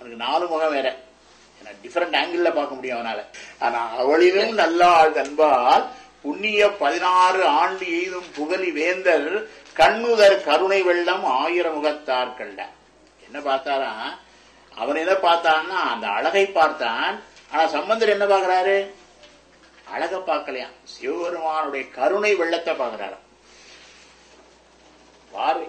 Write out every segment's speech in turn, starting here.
அவனுக்கு நாலு முகம் வேற டிஃபரெண்ட் ஆங்கிள் பார்க்க முடியும் அவனால ஆனா அவளிலும் நல்லாள் தன்பால் புண்ணிய பதினாறு ஆண்டு எய்தும் புகழி வேந்தர் கண்ணுதர் கருணை வெள்ளம் ஆயிரம் முகத்தார் கண்ட என்ன பார்த்தாரா அவன் எதை பார்த்தான்னா அந்த அழகை பார்த்தான் ஆனா சம்பந்தர் என்ன பார்க்கறாரு அழக பார்க்கலையா சிவபெருமானுடைய கருணை வெள்ளத்தை பார்க்கறாரு பார்வை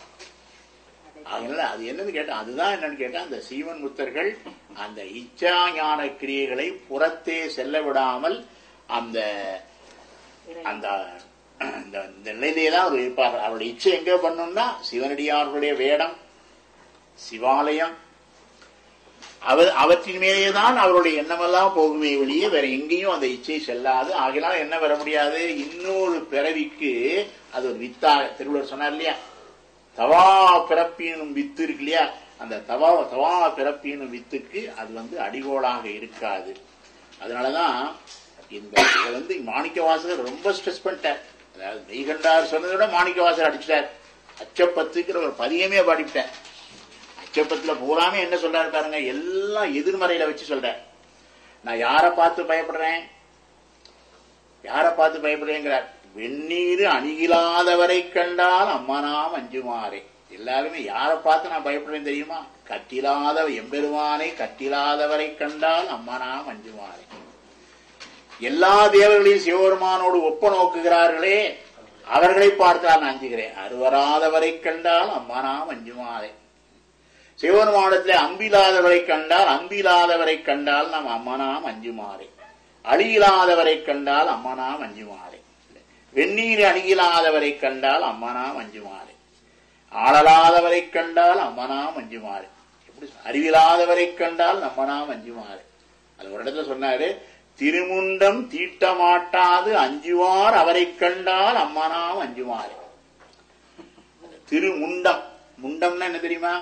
அதனால அது என்னன்னு கேட்டா அதுதான் என்னன்னு கேட்டா அந்த சீவன் முத்தர்கள் அந்த இச்சா ஞான கிரியைகளை புறத்தே செல்ல விடாமல் அந்த அந்த இந்த இந்த நிலையிலே தான் அவர் இருப்பார் அவருடைய இச்சை எங்க பண்ணணும்னா சிவனடியார்களுடைய வேடம் சிவாலயம் அவர் அவற்றின் மேலே தான் அவருடைய எண்ணமெல்லாம் போகுமே வெளியே வேற எங்கேயும் அந்த இச்சை செல்லாது ஆகினால் என்ன வர முடியாது இன்னொரு பிறவிக்கு அது ஒரு வித்தாக திருவள்ளுவர் சொன்னார் இல்லையா தவா பிறப்பினும் வித்து இருக்கு இல்லையா அந்த தவா தவா பிறப்பினும் வித்துக்கு அது வந்து அடிகோலாக இருக்காது அதனாலதான் இந்த இதை வந்து மாணிக்க வாசகர் ரொம்ப ஸ்ட்ரெஸ் பண்ணிட்டார் அதாவது மெய்கண்டார் சொன்னதை விட மாணிக்க வாசகர் அடிச்சிட்டார் அச்சப்பத்துக்கிற ஒரு பதியமே பாடிவிட்டார் அச்சப்பத்துல பூராமே என்ன சொல்றாரு பாருங்க எல்லாம் எதிர்மறையில வச்சு சொல்றார் நான் யாரை பார்த்து பயப்படுறேன் யாரை பார்த்து பயப்படுறேங்கிறார் வெந்நீர் அணிகிலாதவரை கண்டால் அம்மனாம் அஞ்சுமாறே எல்லாருமே யாரை பார்த்து நான் பயப்படுறேன் தெரியுமா கட்டிலாத எம்பெருமானை கட்டிலாதவரை கண்டால் அம்மனாம் அஞ்சுமாறே எல்லா தேவர்களையும் சிவபெருமானோடு ஒப்ப நோக்குகிறார்களே அவர்களை பார்த்தால் நான் அஞ்சுகிறேன் அருவராதவரை கண்டால் அம்மனாம் அஞ்சுமாறே சிவபெருமானத்திலே அம்பிலாதவரை கண்டால் அம்பிலாதவரை கண்டால் நாம் அம்மனாம் அஞ்சுமாறே அழியிலாதவரை கண்டால் அம்மனாம் அஞ்சுமாறே வெந்நீர் அணுகிலாதவரை கண்டால் அம்மனாம் அஞ்சுமாறே ஆளலாதவரை கண்டால் அம்மனாம் அஞ்சுமாறே எப்படி சொ- அறிவிலாதவரை கண்டால் நம்மனாம் அஞ்சுமாறே அது ஒரு இடத்துல சொன்னாரு திருமுண்டம் தீட்டமாட்டாது அஞ்சுவார் அவரை கண்டால் அம்மனாம் அஞ்சுமாறே திருமுண்டம் முண்டம்னா என்ன தெரியுமா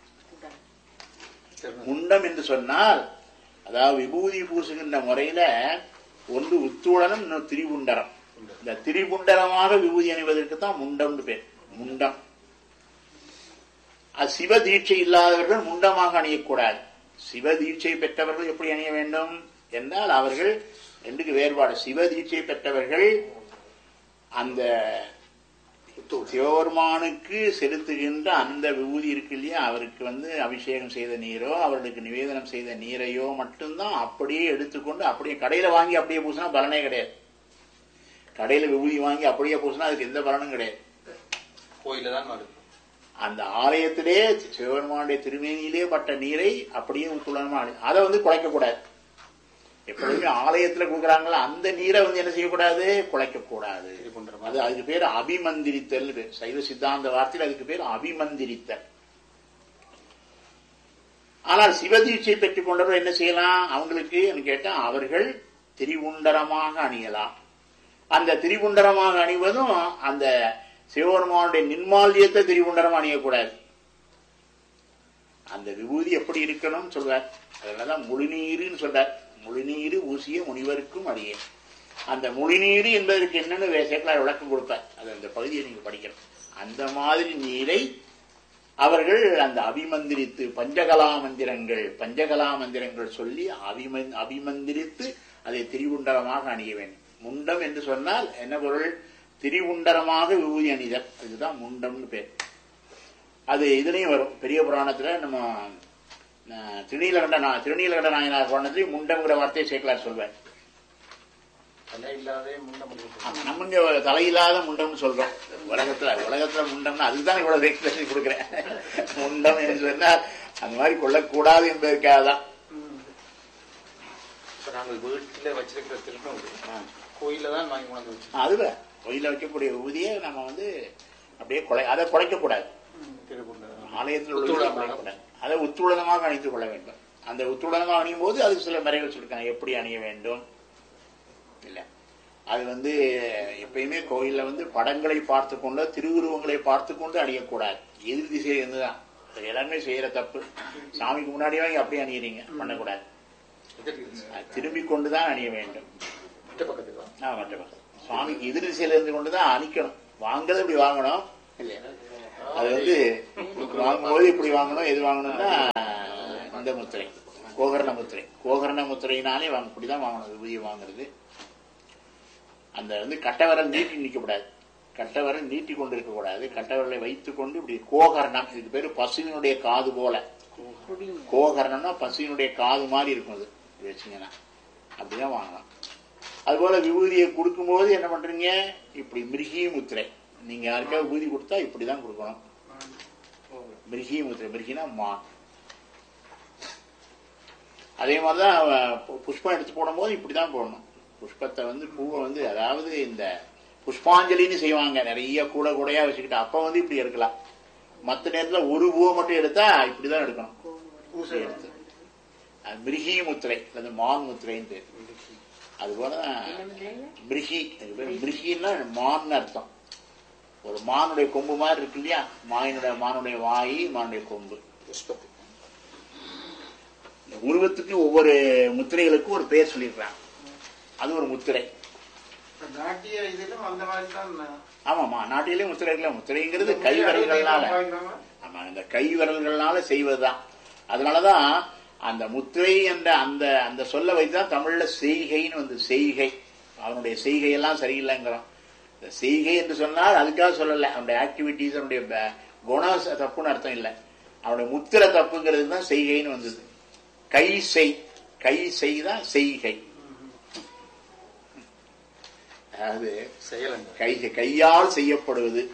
முண்டம் என்று சொன்னால் அதாவது விபூதி பூசுகின்ற முறையில ஒன்று உத்தூடனம் இன்னொரு திரிபுண்டரம் இந்த திரிபுண்டரமாக விபூதி அணிவதற்கு தான் முண்டம்னு பேர் முண்டம் அது சிவ தீட்சை இல்லாதவர்கள் முண்டமாக அணியக்கூடாது சிவ தீட்சை பெற்றவர்கள் எப்படி அணிய வேண்டும் என்றால் அவர்கள் ரெண்டுக்கு வேறுபாடு சிவ தீட்சை பெற்றவர்கள் அந்த சிவபெருமானுக்கு செலுத்துகின்ற அந்த விபூதி இருக்கு இல்லையா அவருக்கு வந்து அபிஷேகம் செய்த நீரோ அவர்களுக்கு நிவேதனம் செய்த நீரையோ மட்டும்தான் அப்படியே எடுத்துக்கொண்டு அப்படியே கடையில வாங்கி அப்படியே பூசினா பலனே கிடையாது கடையில விபூதி வாங்கி அப்படியே பூசினா அதுக்கு எந்த பலனும் கிடையாது கோயில தான் வருது அந்த ஆலயத்திலே சிவபெருமானுடைய திருமேனியிலே பட்ட நீரை அப்படியே உத்துள்ளமா அதை வந்து குலைக்க கூடாது எப்பொழுதுமே ஆலயத்துல கொடுக்குறாங்களா அந்த நீரை வந்து என்ன செய்யக்கூடாது குலைக்க கூடாது திரிபுண்டரம். அது அதுக்கு பேர் அபிமந்திரித்தல் பேர் சைவ சித்தாந்த வார்த்தையில் அதுக்கு பேர் அபிமந்திரித்தல் ஆனால் சிவதீட்சை பெற்றுக் கொண்டவர்கள் என்ன செய்யலாம் அவங்களுக்கு கேட்டா அவர்கள் திரிகுண்டரமாக அணியலாம் அந்த திரிகுண்டரமாக அணிவதும் அந்த சிவபெருமானுடைய நின்மால்யத்தை திரிகுண்டரம் அணியக்கூடாது அந்த விபூதி எப்படி இருக்கணும் சொல்றார் அதனாலதான் முழுநீருன்னு சொல்றார் முழுநீரு ஊசிய முனிவருக்கும் அடியே அந்த முழுநீரு என்பதற்கு என்னன்னு வே- சேக்கலார் விளக்கம் கொடுப்பார் அது அந்த பகுதியை நீங்க படிக்கணும் அந்த மாதிரி நீரை அவர்கள் அந்த அபிமந்திரித்து பஞ்சகலா மந்திரங்கள் பஞ்சகலா மந்திரங்கள் சொல்லி அபிமன் அபிமந்திரித்து அதை திரிகுண்டரமாக அணிய வேண்டும் முண்டம் என்று சொன்னால் என்ன பொருள் திரிகுண்டரமாக விபூதி அணிதல் அதுதான் முண்டம்னு பேர் அது இதுலயும் வரும் பெரிய புராணத்துல நம்ம அஹ், திருநீலகண்ட நா- திருநீலகண்ட நாயனார் புராணத்திலையும் முண்டம்ங்கிற வார்த்தையை சேர்க்கலார் சொல்வார் தலை இல்லாதே முண்டம் முடியும். ஆமா, நம்ம இங்க தலையில்லாத முண்டம்னு சொல்றோம் உலகத்துல உலகத்துல முண்டம்னா அதுதான் இவ்வளவு எக்ஸ்பிரஷன் கொடுக்குறேன் முண்டம் என்று சொன்னால் அந்த மாதிரி கொள்ளக்கூடாது என்பதற்காக தான் இப்ப நாங்கள் வீட்டுல வச்சிருக்கிற திருநூறு கோயில தான் வாங்கி கொண்டு வச்சு அதுவே கோயில வைக்கக்கூடிய ஊதியை நம்ம வந்து அப்படியே கொலை அதை குலைக்கக்கூடாது திருப்பூர்ல ஆலயத்தில் உள்ள உத்துளமாக. குலைக்கக்கூடாது அதை உத்துளனமாக அணிந்து கொள்ள வேண்டும் அந்த உத்துளனமாக அணியும் போது அது சில முறைகள் சொல்லிருக்காங்க எப்படி அணிய வேண்டும் இல்ல அது வந்து எப்பயுமே கோயில்ல வந்து படங்களை பார்த்து கொண்டு திருவுருவங்களை பார்த்து கொண்டு அணியக்கூடாது எதிர் திசையில இருந்துதான் அது எல்லாருமே செய்யற தப்பு சாமிக்கு முன்னாடி வாங்கி அப்படியே அணியறீங்க பண்ணக்கூடாது அது திரும்பிக் கொண்டுதான் அணிய வேண்டும் மற்ற பக்கத்துக்கு வா. ஆ, மற்ற பக்கம். சுவாமிக்கு எதிர் திசையில இருந்து கொண்டுதான் அணிக்கணும் வாங்குறது இப்படி வாங்கணும் இல்லையா அது வந்து வாங்கும்போது இப்படி வாங்கணும் எது வாங்கணும்னா இந்த முத்திரை கோகர்ண முத்திரை கோகர்ண முத்திரையினாலே வாங்க இப்படிதான் வாங்கணும் விபூதியை வாங்குறது அந்த வந்து கட்டவரல் நீட்டி நிற்கக்கூடாது கட்டவரல் நீட்டி கொண்டு இருக்கக்கூடாது கட்டவரலை வைத்துக் கொண்டு இப்படி கோகர்ணம் இதுக்கு பேரு பசுவினுடைய காது போல கோகர்ணம்னா பசுவினுடைய காது மாதிரி இருக்கும் அது இப்படி வச்சீங்கன்னா அப்படிதான் வாங்கலாம் அதுபோல விபூதியை கொடுக்கும்போது என்ன பண்றீங்க இப்படி மிருகி முத்திரை நீங்க யாருக்காவது விபூதி கொடுத்தா இப்படிதான் கொடுக்கணும் மிருகி முத்திரை மிருகினா மான் அதே மாதிரிதான் அவ பு- புஷ்பம் எடுத்து போடும்போது இப்படிதான் போடணும் புஷ்பத்தை வந்து பூவை வந்து அதாவது இந்த புஷ்பாஞ்சலின்னு செய்வாங்க நிறைய கூட கூடையா வச்சுக்கிட்டு அப்ப வந்து இப்படி எடுக்கலாம் மத்த நேரத்துல ஒரு பூவை மட்டும் எடுத்தா இப்படிதான் எடுக்கணும் பூசை எடுத்து அது மிருகி முத்திரை அல்லது மான் முத்திரைன்னு பேர் அதுபோலதான் மிருகி அதுக்கு பேர் மிருகின்னா மான்னு அர்த்தம் ஒரு மானுடைய கொம்பு மாதிரி இருக்கு இல்லையா மாயினுடைய மானுடைய வாய் மானுடைய கொம்பு புஷ்பத்துக்கு இந்த உருவத்துக்கு ஒவ்வொரு முத்திரைகளுக்கும் ஒரு பேர் சொல்லியிருக்காங்க அது ஒரு முத்திரை இப்ப நாட்டிய இதிலும் அந்த மாதிரி தான் ஆமாமா நாட்டிலே முத்திரை இருக்குல்ல முத்திரைங்கிறது கை விரல்கள்னால ஆமா இந்த கை விரல்கள்னால செய்வதுதான் அதனாலதான் அந்த முத்திரை என்ற அந்த அந்த சொல்ல வைத்துதான் தமிழ்ல செய்கைன்னு வந்து செய்கை அவனுடைய செய்கையெல்லாம் சரியில்லைங்கிறோம் இந்த செய்கை என்று சொன்னால் அதுக்காக சொல்லல அவனுடைய ஆக்டிவிட்டிஸ் அவனுடைய ப- குணம் ச- தப்புன்னு அர்த்தம் இல்லை அவனுடைய முத்திரை தப்புங்கிறது தான் செய்கைன்னு வந்தது கை செய் கை செய் தான் செய்கை அதாவது செயலங்க கை கையால் செய்யப்படுவது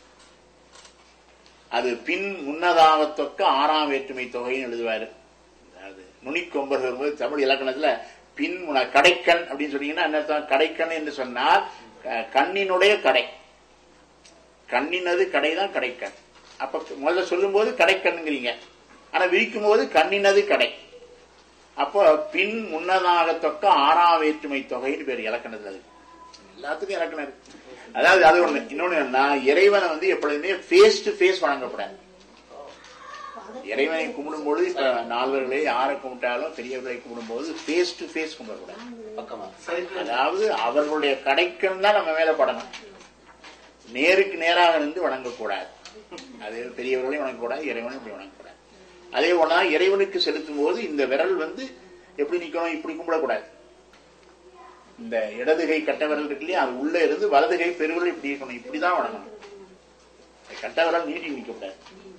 அது பின் முன்னதாக தொக்க ஆறாம் வேற்றுமை தொகைன்னு எழுதுவாரு அதாவது நுனிக்கொம்பர் வரும்போது தமிழ் இலக்கணத்துல பின் முன கடைக்கண் அப்படின்னு சொன்னீங்கன்னா என்ன அர்த்தம் கடைக்கண் என்று சொன்னால் க- கண்ணினுடைய கடை கண்ணினது கடை தான் கடைக்கண் அப்ப முதல்ல சொல்லும்போது கடைக்கண்ணுங்கிறீங்க ஆனா விரிக்கும் போது கண்ணினது கடை அப்போ பின் முன்னதாக தொக்க ஆறாம் வேற்றுமை தொகைன்னு பேர் இலக்கணத்துல அது எல்லாத்துக்கும் இலக்கணம் இருக்கு அதாவது அது ஒண்ணு இன்னொன்னு என்னன்னா இறைவனை வந்து எப்பொழுதுமே ஃபேஸ் டு ஃபேஸ் வணங்கப்படாது இறைவனை கும்பிடும் பொழுது இப்ப நால்வர்களே யாரை கும்பிட்டாலும் பெரியவர்களை கும்பிடும் போது ஃபேஸ் டு ஃபேஸ் கும்பிடக்கூடாது பக்கமா அதாவது அவர்களுடைய கடைக்கண் தான் நம்ம மேல படணும் நேருக்கு நேராக இருந்து வணங்கக்கூடாது அது பெரியவர்களையும் வணங்கக்கூடாது இறைவனையும் இப்படி வணங்கக்கூடாது அதே போலதான் இறைவனுக்கு செலுத்தும் போது இந்த விரல் வந்து எப்படி நிக்கணும் இப்படி கும்பிடக்கூடாது இந்த இடது கை கட்ட விரல் இருக்கு இல்லையா அது உள்ள இருந்து வலது கை பெருவிரல் இப்படி இருக்கணும் இப்படிதான் வணங்கணும் இந்த கட்ட விரல் நீட்டி நிற்கக்கூடாது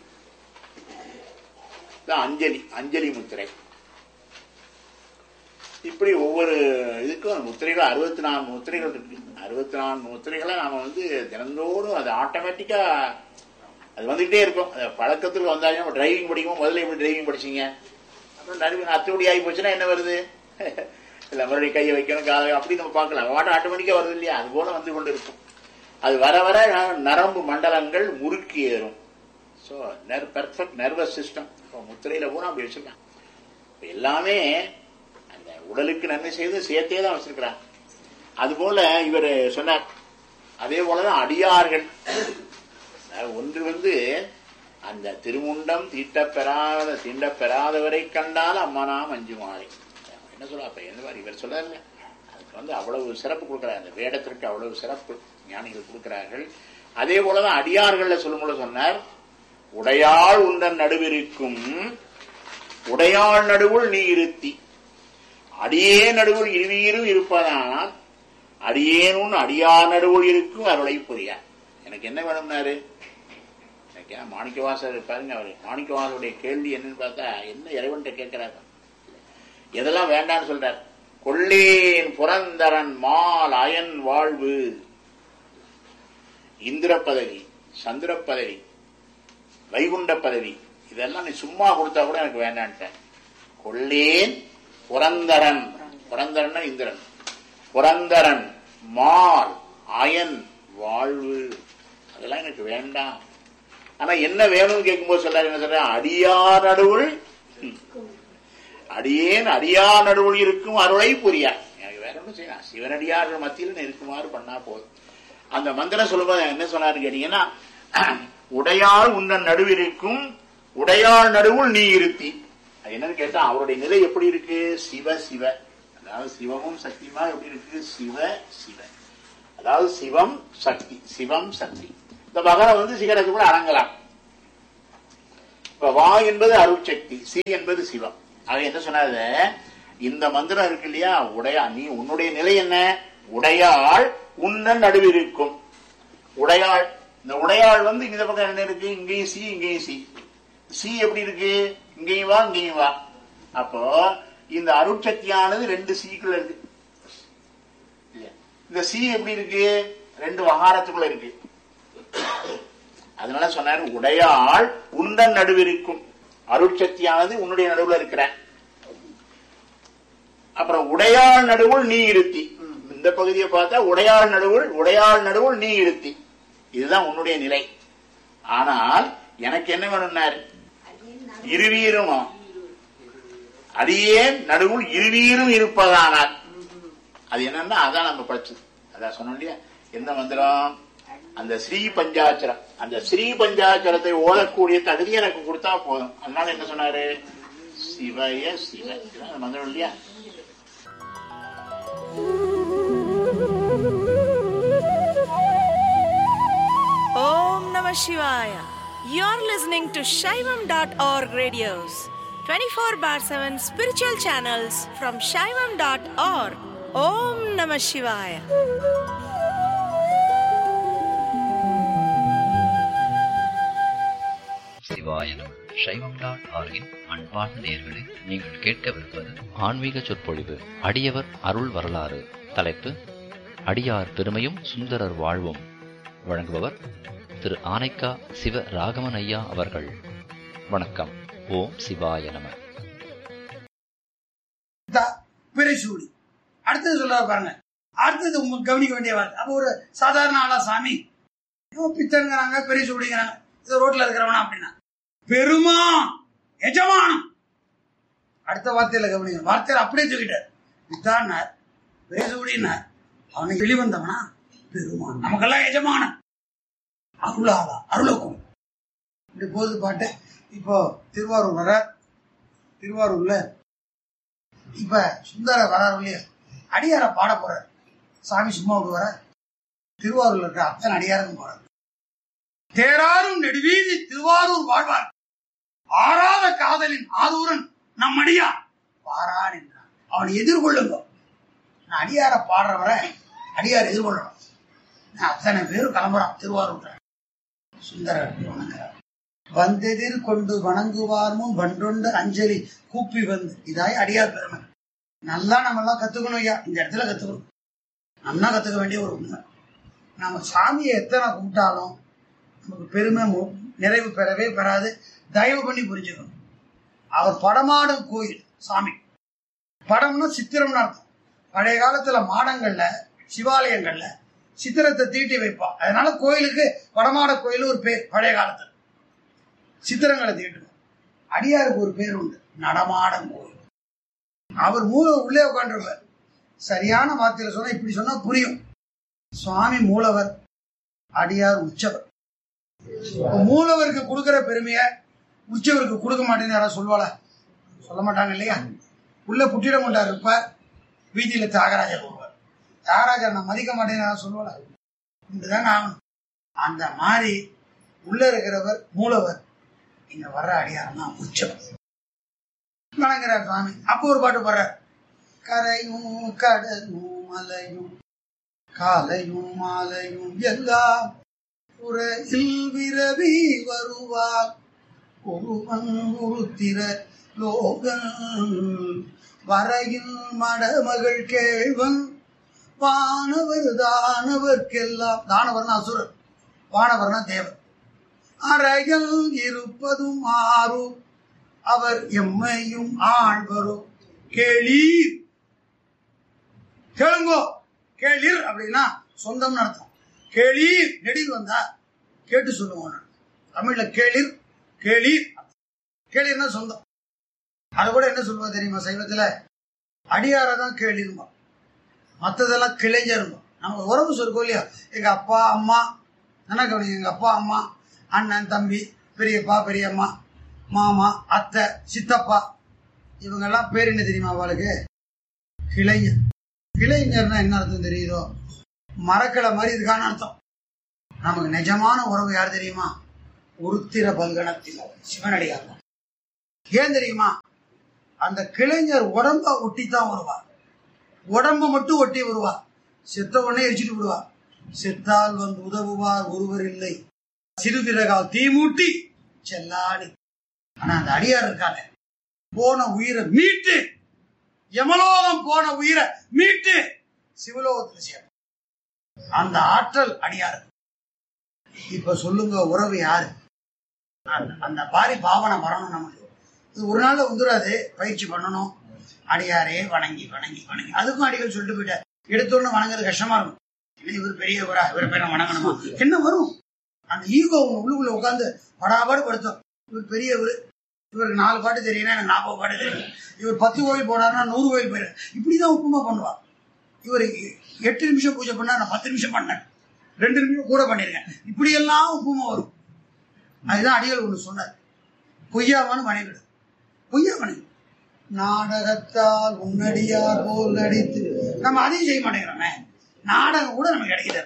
இதான் அஞ்சலி அஞ்சலி முத்திரை இப்படி ஒவ்வொரு இதுக்கும் முத்திரைகள் அறுபத்தி நாலு முத்திரைகள் இருக்கு அறுபத்தி நாலு முத்திரைகளை நாம வந்து தினந்தோறும் அது ஆட்டோமேட்டிக்கா அது வந்துகிட்டே இருக்கும் அது பழக்கத்துக்கு வந்தாலும் நம்ம டிரைவிங் படிக்கும் முதல்ல எப்படி டிரைவிங் படிச்சீங்க அப்புறம் டிரைவிங் அத்துப்படி ஆகி போச்சுன்னா என்ன வருது இல்ல மறுபடியும் கையை வைக்கணும் காலை அப்படி நம்ம பார்க்கலாம் வாட்டம் ஆட்டோமேட்டிக்கா வருது இல்லையா அது போல வந்து கொண்டு இருக்கும் அது வர வர நரம்பு மண்டலங்கள் முறுக்கி ஏறும் ஸோ நெர் பெர்ஃபெக்ட் நர்வஸ் சிஸ்டம் முத்திரையில பூரா அப்படி வச்சிருக்கான் இப்ப எல்லாமே அந்த உடலுக்கு நன்மை செய்து சேர்த்தே தான் வச்சிருக்கிறான் அதுபோல இவர் சொன்னார் அதே போலதான் அடியார்கள் அதாவது ஒன்று வந்து அந்த திருமுண்டம் தீட்டப்பெறாத தீண்டப்பெறாதவரை கண்டால் அம்மனாம் அஞ்சு மாலை என்ன சொல்ல அப்ப என்ன மாதிரி இவர் சொல்றாருல்ல அதுக்கு வந்து அவ்வளவு சிறப்பு கொடுக்கிறார் அந்த வேடத்திற்கு அவ்வளவு சிறப்பு ஞானிகள் கொடுக்கிறார்கள் அதே போலதான் அடியார்கள்ல சொல்லும்போது சொன்னார் உடையாள் உந்தன் நடுவிருக்கும் உடையாள் நடுவுள் நீ இருத்தி அடியே நடுவுள் இருவீரும் இருப்பதானால் அடியேனும் அடியார் நடுவுள் இருக்கும் அருளை புரியார் எனக்கு என்ன வேணும்னாரு எனக்கு ஏன் மாணிக்கவாசர் பாருங்க அவரு மாணிக்கவாசருடைய கேள்வி என்னன்னு பார்த்தா என்ன இறைவன்கிட்ட கேட்கிறாரு எதெல்லாம் வேண்டாம்னு சொல்றார் கொள்ளேன் புரந்தரன் மால் அயன் வாழ்வு இந்திர பதவி சந்திர பதவி வைகுண்ட பதவி இதெல்லாம் நீ சும்மா கொடுத்தா கூட எனக்கு வேண்டான்ட்டேன் கொள்ளேன் புரந்தரன் புரந்தரன் இந்திரன் புரந்தரன் மால் அயன் வாழ்வு அதெல்லாம் எனக்கு வேண்டாம் ஆனா என்ன வேணும்னு கேட்கும்போது சொல்றாரு என்ன சொல்ற அடியார் நடுவுள் ம். அடியேன் அடியார் நடுவுள் இருக்கும் அருளை புரியா எனக்கு வேற ஒன்றும் செய்யலாம் சிவனடியார்கள் மத்தியில் நீ இருக்குமாறு பண்ணா போதும் அந்த மந்திரம் சொல்லும்போது என்ன சொன்னாரு கேட்டீங்கன்னா உடையாள் உன்னன் நடுவிருக்கும் உடையாள் நடுவுள் நீ இருத்தி அது என்னன்னு கேட்டா அவருடைய நிலை எப்படி இருக்கு சிவ சிவ அதாவது சிவமும் சக்தியுமா எப்படி இருக்கு சிவ சிவ அதாவது சிவம் சக்தி சிவம் சக்தி இந்த பகவான் வந்து சிகரத்துக்குள்ள அடங்கலாம் இப்ப வா என்பது அருட்சக்தி சி என்பது சிவம் ஆக என்ன சொன்னாரு இந்த மந்திரம் இருக்கு இல்லையா உடையா நீ உன்னுடைய நிலை என்ன உடையாள் உன்னன் நடுவிருக்கும் உடையாள் இந்த உடையாள் வந்து இந்த பக்கம் என்ன இருக்கு இங்கேயும் சி இங்கேயும் சி சி எப்படி இருக்கு இங்கேயும் வா இங்கேயும் வா அப்போ இந்த அருட்சக்தியானது ரெண்டு சீக்குள்ள இருக்கு இல்லையா? இந்த சி எப்படி இருக்கு ரெண்டு வகாரத்துக்குள்ள இருக்கு அதனால சொன்னாரு உடையாள் உந்தன் நடுவிருக்கும் அருட்சக்தியானது உன்னுடைய நடுவுல இருக்கிற அப்புறம் உடையாள் நடுவுள் நீ இருத்தி இந்த பகுதியை பார்த்தா உடையாள் நடுவுள் உடையாள் நடுவுள் நீ இருத்தி இதுதான் உன்னுடைய நிலை ஆனால் எனக்கு என்ன வேணும்னாரு இருவீரும் அடியேன் நடுவுள் இருவீரும் இருப்பதானால் அது என்னன்னா அதான் நம்ம படிச்சது அதான் சொன்னோம் இல்லையா எந்த மந்திரம் அந்த ஸ்ரீ பஞ்சாட்சரம் அந்த ஸ்ரீ பஞ்சாட்சரத்தை ஓதக்கூடிய தகுதி எனக்கு கொடுத்தா போதும் அதனால என்ன சொன்னாரு சிவய சிவ இதுதான் அந்த மந்திரம் இல்லையா Om Namah Shivaya. You're listening to Shaivam.org radios, 24 bar 7 spiritual channels from Shaivam.org. Om Namah Shivaya. சிவாய நம சைவம் டாட் ஆர்கின் அன்பார்ந்த நேயர்களே நீங்கள் கேட்கவிருப்பது ஆன்மீக சொற்பொழிவு அடியவர் அருள் வரலாறு தலைப்பு அடியார் பெருமையும் சுந்தரர் வாழ்வும் வழங்குபவர் திரு ஆனைக்கா சிவ ராகவன் ஐயா அவர்கள் வணக்கம் ஓம் சிவாய நம பிறைசூடி அடுத்தது சொல்ல பாருங்க அடுத்தது உங்களுக்கு கவனிக்க வேண்டிய வார்த்தை அப்போ ஒரு சாதாரண ஆளா சாமி ஏதோ பித்தனுங்கிறாங்க பெரியசூடிங்கிறாங்க இது ரோட்ல இருக்கிறவனா அப்படின்னா பெருமா எஜமானம் அடுத்த வார்த்தையில கவனிங்க வார்த்தையில அப்படியே சொல்லிட்டார் பித்தான்னார் பெரியசூடினார் அவனுக்கு வெளிவந்தவனா பெருமான் நமக்கெல்லாம் எஜமானன் அருளாளா அருளக்கும் இப்படி போகுது பாட்டு இப்போ திருவாரூர் வர திருவாரூர்ல இப்ப சுந்தர வராரு இல்லையா அடியார பாட போறார் சாமி சும்மா விடுவார திருவாரூர்ல இருக்க அத்தனை அடியாரும் போறார் தேராரும் நெடுவீதி திருவாரூர் வாழ்வார் ஆறாத காதலின் ஆரூரன் நம் அடியார் வாரான் என்றான் அவனை எதிர்கொள்ளுங்க நான் அடியார பாடுறவரை அடியார் எதிர்கொள்ளணும் நான் அத்தனை பேரும் கிளம்புறான் திருவாரூர் சுந்தரர் வணங்குறார் வந்தெதிர் கொண்டு வணங்குவார் முன் வன்றொண்டு அஞ்சலி கூப்பி வந்து இதாய் அடியார் பெருமை நல்லா நம்ம எல்லாம் கத்துக்கணும் ஐயா இந்த இடத்துல கத்துக்கணும் நல்லா கத்துக்க வேண்டிய ஒரு உண்மை நம்ம சாமியை எத்தனை கும்பிட்டாலும் நமக்கு பெருமை மு- நிறைவு பெறவே பெறாது தயவு பண்ணி புரிஞ்சுக்கணும் அவர் படமாடும் கோயில் சாமி படம்னா சித்திரம்னு அர்த்தம் பழைய காலத்துல மாடங்கள்ல சிவாலயங்கள்ல சித்திரத்தை தீட்டி வைப்பான் அதனால கோயிலுக்கு வடமாட கோயில் ஒரு பேர் பழைய காலத்துல சித்திரங்களை தீட்டுவோம் அடியாருக்கு ஒரு பேர் உண்டு நடமாடம் கோயில் அவர் மூல உள்ளே உட்காந்துருப்பார் சரியான வார்த்தையில சொன்னா இப்படி சொன்னா புரியும் சுவாமி மூலவர் அடியார் உச்சவர் இப்ப மூலவருக்கு கொடுக்கிற பெருமைய உச்சவருக்கு கொடுக்க மாட்டேன்னு யாராவது சொல்லுவாளா சொல்ல மாட்டாங்க இல்லையா உள்ள புட்டிடம் கொண்டார் இருப்பார் வீதியில தியாகராஜர் வருவார் தியாகராஜர் நான் மதிக்க மாட்டேன்னு யாராவது சொல்லுவாளா இப்படிதான் ஆகணும் அந்த மாதிரி உள்ள இருக்கிறவர் மூலவர் இங்க வர்ற அடியார் தான் உச்சவர் வணங்குறார் சுவாமி அப்போ ஒரு பாட்டு பாடுறார் கரையும் கடலும் மலையும் காலையும் மாலையும் எல்லாம் உரையில் விரவி வருவார் ஒருவன் உருத்திர லோகன் வரையில் மடமகள் கேள்வன் வானவர் தானவர்க்கெல்லாம் தானவர்னா அசுரர் வானவர்னா தேவர் அறைகள் இருப்பதும் ஆறு அவர் எம்மையும் ஆழ்வரோ கேளீர் கேளுங்கோ கேளீர் அப்படின்னா சொந்தம்னு அர்த்தம் கேளீர் நெடில் வந்தா கேட்டு சொல்லுவோம் தமிழ்ல கேளீர் கேளீர் கேளீர்னா சொந்தம் அது கூட என்ன சொல்லுவா தெரியுமா சைவத்துல அடியார தான் கேளிருமா மற்றதெல்லாம் கிளைஞ்சருமா நம்ம உறவு சொல்லுவோம் இல்லையா எங்க அப்பா அம்மா என்ன கவனிங்க எங்க அப்பா அம்மா அண்ணன் தம்பி பெரியப்பா பெரியம்மா மாமா அத்தை சித்தப்பா இவங்கெல்லாம் பேர் என்ன தெரியுமா அவளுக்கு கிளைஞர் கிளைஞர்னா என்ன அர்த்தம் தெரியுதோ மரக்கிளை மாதிரி இதுக்கான அர்த்தம் நமக்கு நிஜமான உறவு யார் தெரியுமா உருத்திர பங்கனத்தில் சிவனடியார் தான். ஏன் தெரியுமா அந்த கிளைஞர் உடம்ப ஒட்டி தான் வருவார் உடம்ப மட்டும் ஒட்டி வருவார் செத்த உடனே எரிச்சிட்டு விடுவார் செத்தால் வந்து உதவுவார் ஒருவர் இல்லை சிறுதிரகால் தீமூட்டி செல்லாடி ஆனா அந்த அடியார் இருக்காங்க போன உயிரை மீட்டு யமலோகம் போன உயிரை மீட்டு சிவலோகத்தில் சேர்க்கும் அந்த ஆற்றல் அடியார் இப்ப சொல்லுங்க உறவு யாரு அந்த- அந்த பாரி பாவனை வரணும் நமக்கு இது ஒரு நாள்ல வந்துடாது பயிற்சி பண்ணணும் அடியாரே வணங்கி வணங்கி வணங்கி அதுக்கும் அடிகள் சொல்லிட்டு போயிட்டார் எடுத்தோன்னு வணங்குறது கஷ்டமா இருக்கும் இல்லை இவர் பெரியவரா இவரை பேரை வணங்கணுமா என்ன வரும் அந்த ஈகோ உள்ளுக்குள்ள உட்காந்து படாபாடு படுத்தும் இவர் பெரியவர் இவருக்கு நாலு பாட்டு தெரியும்னா எனக்கு நாற்பது பாட்டு தெரியும் இவர் பத்து கோயில் போனாருன்னா நூறு கோயில் போயிரு இப்படிதான் உப்புமா பண்ணுவா இவர் எட்டு நிமிஷம் பூஜை பண்ணா நான் பத்து நிமிஷம் பண்ணேன் ரெண்டு நிமிஷம் கூட பண்ணிருக்கேன் இப்படியெல்லாம் உப்புமா வரும் அதுதான் அடிகள் ஒன்று சொன்னார் பொய்யாவான்னு வணங்கிடு பொய்யா வணங்கி நாடகத்தால் உன்னடியார் போல் நடித்து நம்ம அதையும் செய்ய மாட்டேங்கிறோமே நாடகம் கூட நமக்கு கிடைக்கிறது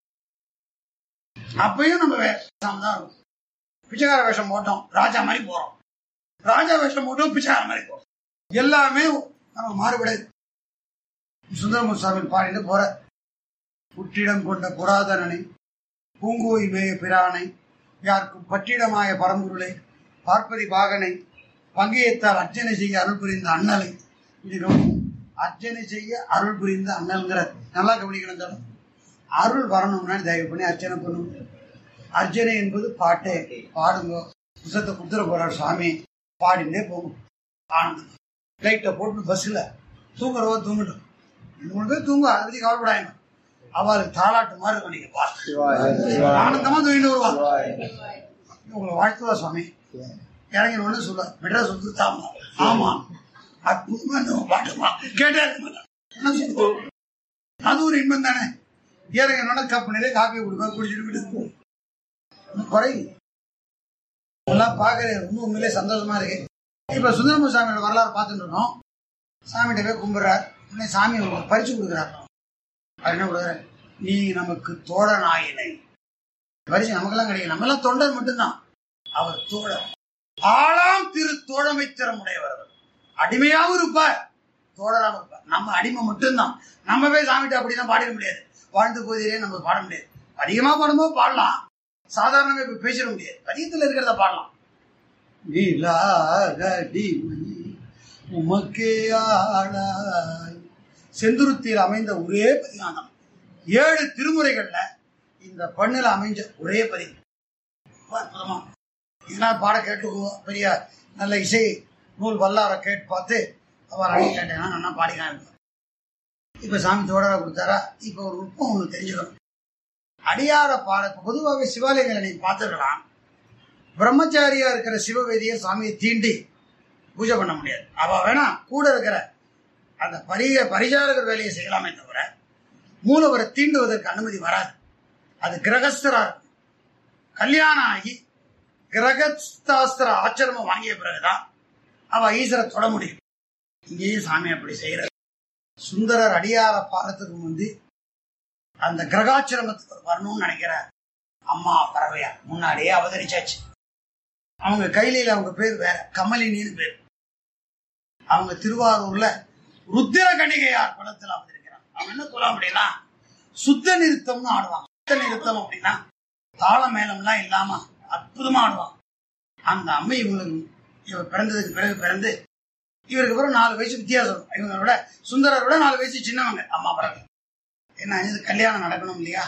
அப்பயும் நம்ம வேஷம் தான் இருக்கும் பிச்சைக்கார வேஷம் போட்டோம் ராஜா மாதிரி போறோம் ராஜா வேஷம் போட்டோம் பிச்சைக்கார மாதிரி போறோம் எல்லாமே நமக்கு மாறுபடாது சுந்தரமூர் சாமி பாடிட்டு போற புற்றிடம் கொண்ட புராதனனை பூங்கோய் மேய பிரானை யாருக்கும் பற்றிடமாய பரம்பொருளை பார்ப்பதி பாகனை பங்கேயத்தால் அர்ச்சனை செய்ய அருள் புரிந்த அண்ணலை இது கவனி. அர்ச்சனை செய்ய அருள் புரிந்த அண்ணல்ங்கிற நல்லா கவனிக்கணும் தரும் அருள் வரணும்னா தயவு பண்ணி அர்ச்சனை பண்ணுங்க அர்ச்சனை என்பது பாட்டே பாடுங்க புத்தகத்தை குத்துற போறார் சுவாமி பாடிண்டே போகும் ஆனந்தம் லைட்டை போட்டு பஸ்ஸில் தூங்குறவோ தூங்கட்டும் மூணு பேர் தூங்க அதை பத்தி கவலைப்படாங்க அவளுக்கு தாளாட்டு மாதிரி இருக்கும் நீங்க பாட்டு ஆனந்தமா தூங்கிட்டு வருவா உங்களை வாழ்த்துவா சுவாமி இறங்கின உடனே சொல்ல மெட்ராஸ் வந்து தாமா ஆமா அற்புதமா இந்த பாட்டுமா கேட்டே இருக்க மாட்டேன். என்ன சொல்லுவோம்? அது ஒரு இன்பம் தானே இறங்கின உடனே கப்பு நிறைய காப்பி கொடுப்பா குடிச்சிட்டு விடுது குறை எல்லாம் பார்க்கறது ரொம்ப உண்மையிலே சந்தோஷமா இருக்கு இப்ப சுந்தரம சாமியோட வரலாறு பார்த்துட்டு இருக்கோம் சாமிகிட்ட போய் கும்பிடுறார் உடனே சாமி உங்களுக்கு பரிசு கொடுக்குறாரு அவர் என்ன கொடுக்குறாரு நீ நமக்கு தோழனாயினை பரிசு நமக்கெல்லாம் கிடையாது நம்ம எல்லாம் தொண்டர் மட்டும்தான் அவர் தோழர் ஆளாம் திரு தோழமை திறமுடையவர் அவர். அடிமையாவும் இருப்பார் தோழராகவும் இருப்பார் நம்ம அடிமை மட்டும்தான் நம்ம போய் சாமிகிட்ட அப்படிதான் பாடிட முடியாது வாழ்ந்து போதிலே நம்ம பாட முடியாது அதிகமா பாடும்போது பாடலாம் சாதாரணமா இப்ப பேசிட முடியாது பதியத்துல இருக்கிறத பாடலாம் நீலாகடிமணி உமக்கே ஆளாய் செந்துருத்தியில் அமைந்த ஒரே பதிகானம் ஏழு திருமுறைகள்ல இந்த பண்ணுல அமைஞ்ச ஒரே பதிகம் ரொம்ப அற்புதமா இதனால் பாட கேட்டுக்குவோம் பெரிய நல்ல இசை நூல் வல்லார கேட்டு பார்த்து அவர் அழகி கேட்டேன்னா நல்லா பாடிக்கலாம் இப்ப சாமி தோடரா கொடுத்தாரா இப்ப ஒரு நுட்பம் ஒண்ணு தெரிஞ்சுக்கணும் அடியார பாட பொதுவாகவே சிவாலயங்களை நீங்க பார்த்துருக்கலாம் பிரம்மச்சாரியா இருக்கிற சிவவேதியை சாமியை தீண்டி பூஜை பண்ண முடியாது அவ வேணா கூட இருக்கிற அந்த பரிய பரிசாரகர் வேலையை செய்யலாமே தவிர மூலவரை தீண்டுவதற்கு அனுமதி வராது அது கிரகஸ்தரா இருக்கும் கல்யாணம் ஆகி கிரகஸ்தாஸ்திர ஆச்சரமம் வாங்கிய பிறகுதான் அவ ஈஸ்வரை தொட முடியும் இங்கேயும் சாமி அப்படி செய்யறது சுந்தரர் அடியார பாலத்துக்கு முந்தி அந்த கிரகாச்சிரமத்துக்கு வரணும்னு நினைக்கிற அம்மா பறவையா முன்னாடியே அவதரிச்சாச்சு அவங்க கையில அவங்க பேர் வேற கமலினின்னு பேர் அவங்க திருவாரூர்ல ருத்திர கணிகையார் குளத்தில் அவதரிக்கிறாங்க அவங்க என்ன குலம் அப்படின்னா சுத்த நிறுத்தம்னு ஆடுவாங்க சுத்த நிறுத்தம் அப்படின்னா தாள மேளம்லாம் இல்லாம அற்புதமா ஆடுவாங்க அந்த அம்மை இவங்களுக்கு இவர் பிறந்ததுக்கு பிறகு பிறந்து இவருக்கு பிறகு நாலு வயசு வித்தியாசம் இவங்க விட சுந்தரரை விட நாலு வயசு சின்னவங்க அம்மா பிறகு என்ன இது கல்யாணம் நடக்கணும் இல்லையா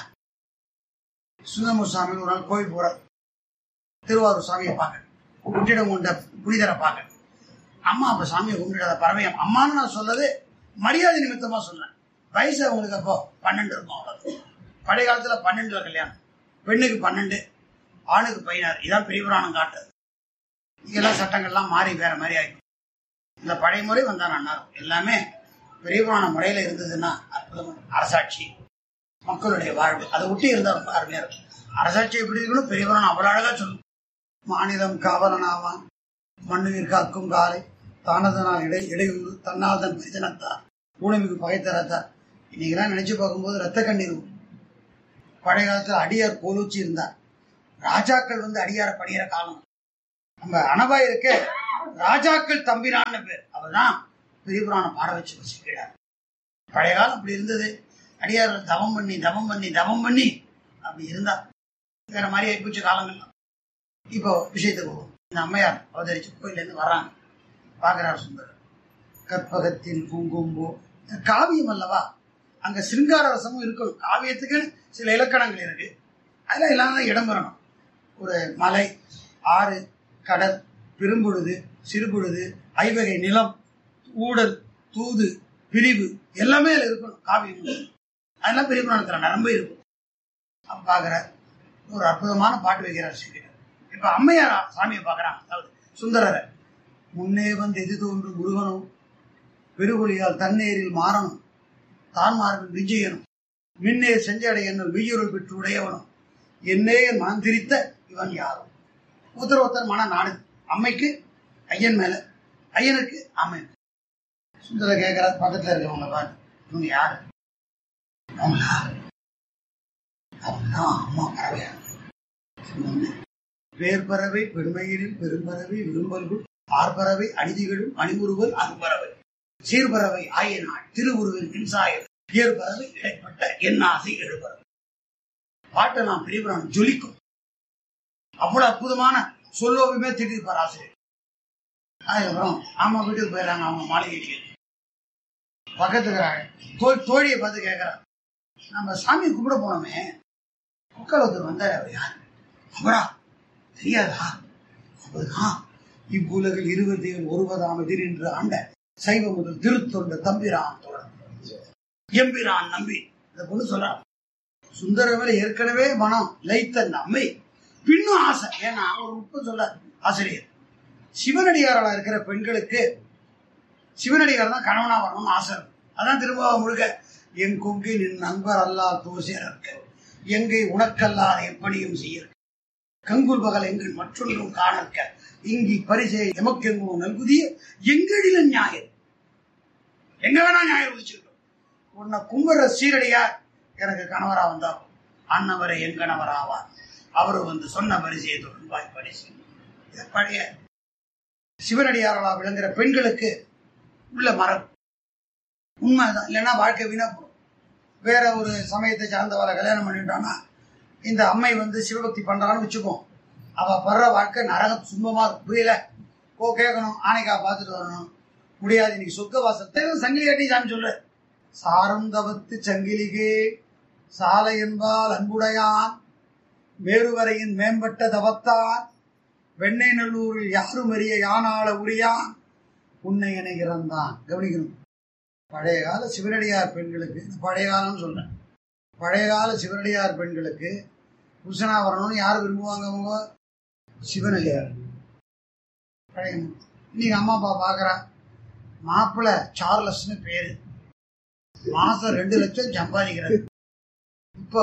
சுந்தரமூர் சாமி ஒரு நாள் கோயில் போறார் திருவாரூர் சாமியை பார்க்க குட்டிடம் கொண்ட புனிதரை பார்க்க அம்மா அப்ப சாமியை கும்பிடாத பறவையம் அம்மான்னு நான் சொல்லது மரியாதை நிமித்தமா சொன்னேன் வயசு அவங்களுக்கு அப்போ பன்னெண்டு இருக்கும் அவ்வளவு பழைய காலத்துல பன்னெண்டுல கல்யாணம் பெண்ணுக்கு பன்னெண்டு ஆணுக்கு பதினாறு இதான் பெரிய புராணம் காட்டுது இங்கெல்லாம் சட்டங்கள்லாம் மாறி வேற மாதிரி ஆயிடும் இந்த பழைய முறை வந்தா நல்லா இருக்கும் எல்லாமே பெரிய புராண முறையில இருந்ததுன்னா அற்புதம் அரசாட்சி மக்களுடைய வாழ்வு அதை ஒட்டி இருந்தா ரொம்ப அருமையா இருக்கும் அரசாட்சி எப்படி இருக்கணும் பெரிய புராணம் அவ்வளவு அழகா சொல்லும் மாநிலம் காவலனாவான் மண்ணுயிர் காக்கும் காலை தானதனால் இடை இடையூறு தன்னால் தன் பரிசனத்தார் ஊனமிகு பகைத்தரத்தார் இன்னைக்கெல்லாம் நினைச்சு பார்க்கும்போது ரத்த கண்ணீர் வரும். பழைய காலத்துல அடியார் போலூச்சி இருந்தார் ராஜாக்கள் வந்து அடியார பணியிற காலம் நம்ம அனபா இருக்க ராஜாக்கள் தம்பிரான்னு பேர் அவர்தான் பெரிய புராணம் பாட வச்சு வச்சுக்கிறார் பழைய காலம் அப்படி இருந்தது அடியார்கள் தவம் பண்ணி தவம் பண்ணி தவம் பண்ணி அப்படி இருந்தா வேற மாதிரி ஆயிப்போச்சு காலங்கள்லாம் இப்போ விஷயத்துக்கு போவோம் இந்த அம்மையார் அவதரிச்சு கோயில்ல இருந்து வர்றாங்க பாக்குறார் சுந்தர் கற்பகத்தில் பூங்கும்போ காவியம் அல்லவா அங்க சிருங்கார ரசமும் இருக்கணும் காவியத்துக்குன்னு சில இலக்கணங்கள் இருக்கு அதுல எல்லாம் இடம் பெறணும் ஒரு மலை ஆறு கடல் பெரும்பொழுது சிறுபொழுது ஐவகை நிலம் ஊடல் தூது பிரிவு எல்லாமே அதுல இருக்கணும் காவியம் அதெல்லாம் பெரிய புராணத்துல நரம்பு இருக்கும் அப்ப பாக்குறார் ஒரு அற்புதமான பாட்டு வைக்கிறார் ஸ்ரீகிருஷ்ணர் இப்ப அம்மையார் சாமியை பாக்குறாங்க அதாவது சுந்தரரை முன்னே வந்து எது தோன்றும் முருகனும் பெருகுழியால் தண்ணீரில் மாறணும் தான் மார்பில் விஜயனும் மின்னே செஞ்சடை என்னும் விஜயுள் பெற்று உடையவனும் என்னே என் மனம் திரித்த இவன் யாரும் ஒருத்தர் ஒருத்தர் மன நாடு அம்மைக்கு ஐயன் மேல ஐயனுக்கு அம்மை மேல. சுந்தர கேட்கிறார் பக்கத்துல இருக்கவங்க பாரு இவங்க யாரு அவங்களா அவங்கதான் அம்மா பறவையா சொன்னோன்னே, வேர்பறவை பெருமையினில் பெரும்பறவை விரும்பல்குள் ஆர்பறவை அநீதிகளும் அணிமுறுவல் அன்பறவை சீர்பறவை ஆயனாள் திருவுருவின் மின்சாயம் ஏற்பறவை இடைப்பட்ட என் ஆசை எழுபறவை பாட்டை நாம் பிரிவுறான் ஜொலிக்கும் அவ்வளவு அற்புதமான சொல்லோவியுமே திட்டிருப்பார் ஆசிரியர் அதுக்கப்புறம் அம்மா வீட்டுக்கு போயிடறாங்க அவங்க மாளிகைக்கு பக்கத்துக்கு தோல் தோழியை பார்த்து கேட்கிறார் நம்ம சாமியை கும்பிட போனோமே மக்கள் ஒருத்தர் வந்தார் அவர் யார் அவரா தெரியாதா அவர்தான் இவ்வுலகில் இருபத்தி ஒருபதாம் எதிர் என்று ஆண்ட சைவ முதல் திருத்தொண்ட தம்பிரான் தொடர் எம்பிரான் நம்பி இந்த பொண்ணு சொல்றான் சுந்தரவேல ஏற்கனவே மனம் லைத்த அந்த அம்மை பின்னும் ஆசை ஏன்னா ஒரு நுட்பம் சொல்ல ஆசிரியர் சிவனடியாரால இருக்கிற பெண்களுக்கு சிவனடியார் தான் கணவனா வரணும்னு ஆசை இருக்கும். அதான் திரும்ப முழுக்க என் கொங்கை நின் நண்பர் அல்லா தோசியர் இருக்க எங்கை உனக்கல்லாத எப்படியும் செய்ய கங்குல் பகல் எங்கள் மற்றொன்றும் காணற்க இங்கி பரிசை எமக்கெங்கும் நல்குதிய எங்களில ஞாயிறு எங்க வேணா ஞாயிறு விழிச்சிருக்கோம் உன்னை கும்புற சீரடியார் எனக்கு கணவரா வந்தா அன்னவரை என் கணவர் ஆவார் அவரு வந்து சொன்ன பரிசையை தொடர்பாய் பரிசு இது பழைய சிவனடியாரலா விளங்குற பெண்களுக்கு உள்ள மரபு உண்மைதான் இல்லைன்னா வாழ்க்கை வீணா போகும் வேற ஒரு சமயத்தை சார்ந்தவரை கல்யாணம் பண்ணிட்டான்னா இந்த அம்மை வந்து சிவபக்தி பண்றான்னு வச்சுப்போம் அவ படுற வாழ்க்கை நரக சும்பமா இருக்கும். புரியல ஓ கேட்கணும் ஆனைக்கா பார்த்துட்டு வரணும் முடியாது இன்னைக்கு சொர்க்க வாசத்தை சங்கிலி கட்டி சாமி சொல்லு சாரந்தவத்து சங்கிலிகே சாலை என்பால் அன்புடையான் மேருவரையின் மேம்பட்ட தவத்தான் வெண்ணை நல்லூரில் யாரும் அறிய யானாள உரியான் உன்னை என இறந்தான் கவனிக்கணும் பழைய கால சிவனடியார் பெண்களுக்கு இந்த பழைய காலம்னு சொல்றேன் பழைய கால சிவனடியார் பெண்களுக்கு புருஷனா வரணும்னு யார் விரும்புவாங்க அவங்க சிவனடியார் பழைய இன்னைக்கு அம்மா அப்பா பாக்குறா மாப்பிள்ளை சார்லஸ்னு பேரு மாசம் ரெண்டு லட்சம் சம்பாதிக்கிறாரு இப்போ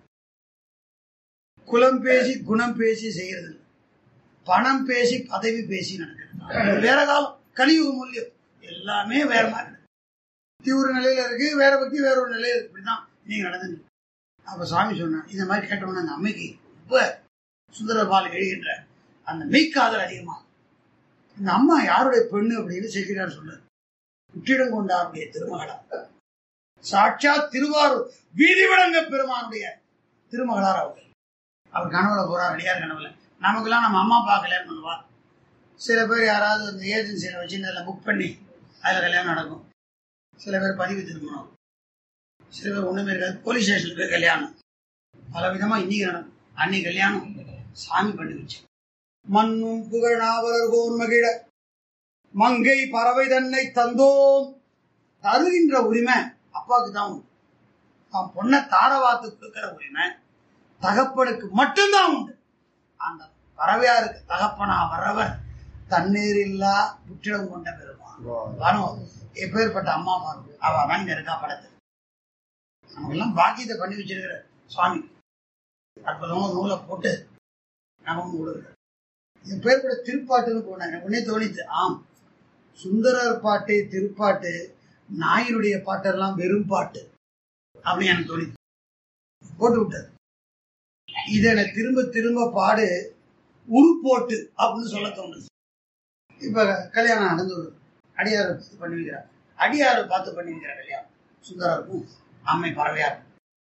குலம் பேசி குணம் பேசி செய்யறது இல்ல. பணம் பேசி பதவி பேசி நடக்கிறது வேற காலம் கலியுக மூலியம் எல்லாமே வேற மாதிரி நடக்குது. பக்தி ஒரு நிலையில இருக்கு வேற பக்தி வேற ஒரு நிலையில இருக்கு இப்படிதான் நீங்க நடந்து அப்ப சாமி சொன்னான் இந்த மாதிரி கேட்டவன அந்த அம்மைக்கு ரொம்ப சுந்தரபால் எழுகின்ற அந்த மெய்க்காதல் அதிகமா இந்த அம்மா யாருடைய பெண்ணு அப்படின்னு செய்கிறார் சொல்றாரு குற்றிடம் கொண்டாருடைய திருமகளா சாட்சாத் திருவாரூர் வீதி விளங்க பெருமானுடைய திருமகளார் அவர் அவர் கனவுல போறார் அடியார் கனவுல நமக்கெல்லாம் நம்ம அம்மா அப்பா கல்யாணம் பண்ணுவா சில பேர் யாராவது அந்த ஏஜென்சியில வச்சு அதில் புக் பண்ணி அதில் கல்யாணம் நடக்கும் சில பேர் பதிவு திருமணம் சில பேர் ஒண்ணுமே இருக்காது போலீஸ் ஸ்டேஷன்ல போய் கல்யாணம் பல விதமா இன்னைக்கு நடக்கும் அன்னைக்கு கல்யாணம் சாமி பண்ணி வச்சு மண்ணும் புகழ் நாவலர் கோர் மகிழ மங்கை பறவை தன்னை தந்தோம் தருகின்ற உரிமை அப்பாவுக்கு தான் உண்டு அவன் பொண்ணை தாரவாத்து கொடுக்கிற உரிமை தகப்பனுக்கு மட்டும்தான் உண்டு அந்த பறவையாருக்கு தகப்பனா வர்றவர் தண்ணீர் இல்லா புற்றிடம் கொண்ட பெருமான் வானோ எப்பேற்பட்ட அம்மா பாரு அவ அவன் இங்க இருக்கா படத்தில் நமக்கெல்லாம் பாக்கியத்தை பண்ணி வச்சிருக்கிற சுவாமி அற்புதமா நூலை போட்டு நமக்கு கொடுக்குற இது பேர் கூட திருப்பாட்டுன்னு போனேன் எனக்கு உடனே தோணித்து ஆம் சுந்தரர் பாட்டு திருப்பாட்டு நாயினுடைய பாட்டெல்லாம் வெறும் பாட்டு அப்படின்னு எனக்கு தோணித்து போட்டு விட்டாரு இதனை திரும்ப திரும்ப பாடு உருப்போட்டு அப்படின்னு சொல்ல தோணுது இப்ப கல்யாணம் நடந்து ஒரு அடியாரை பார்த்து பண்ணி வைக்கிறார் அடியாரை பார்த்து பண்ணி வைக்கிற கல்யாணம் சுந்தரா இருக்கும் அம்மை பறவையா இருக்கும்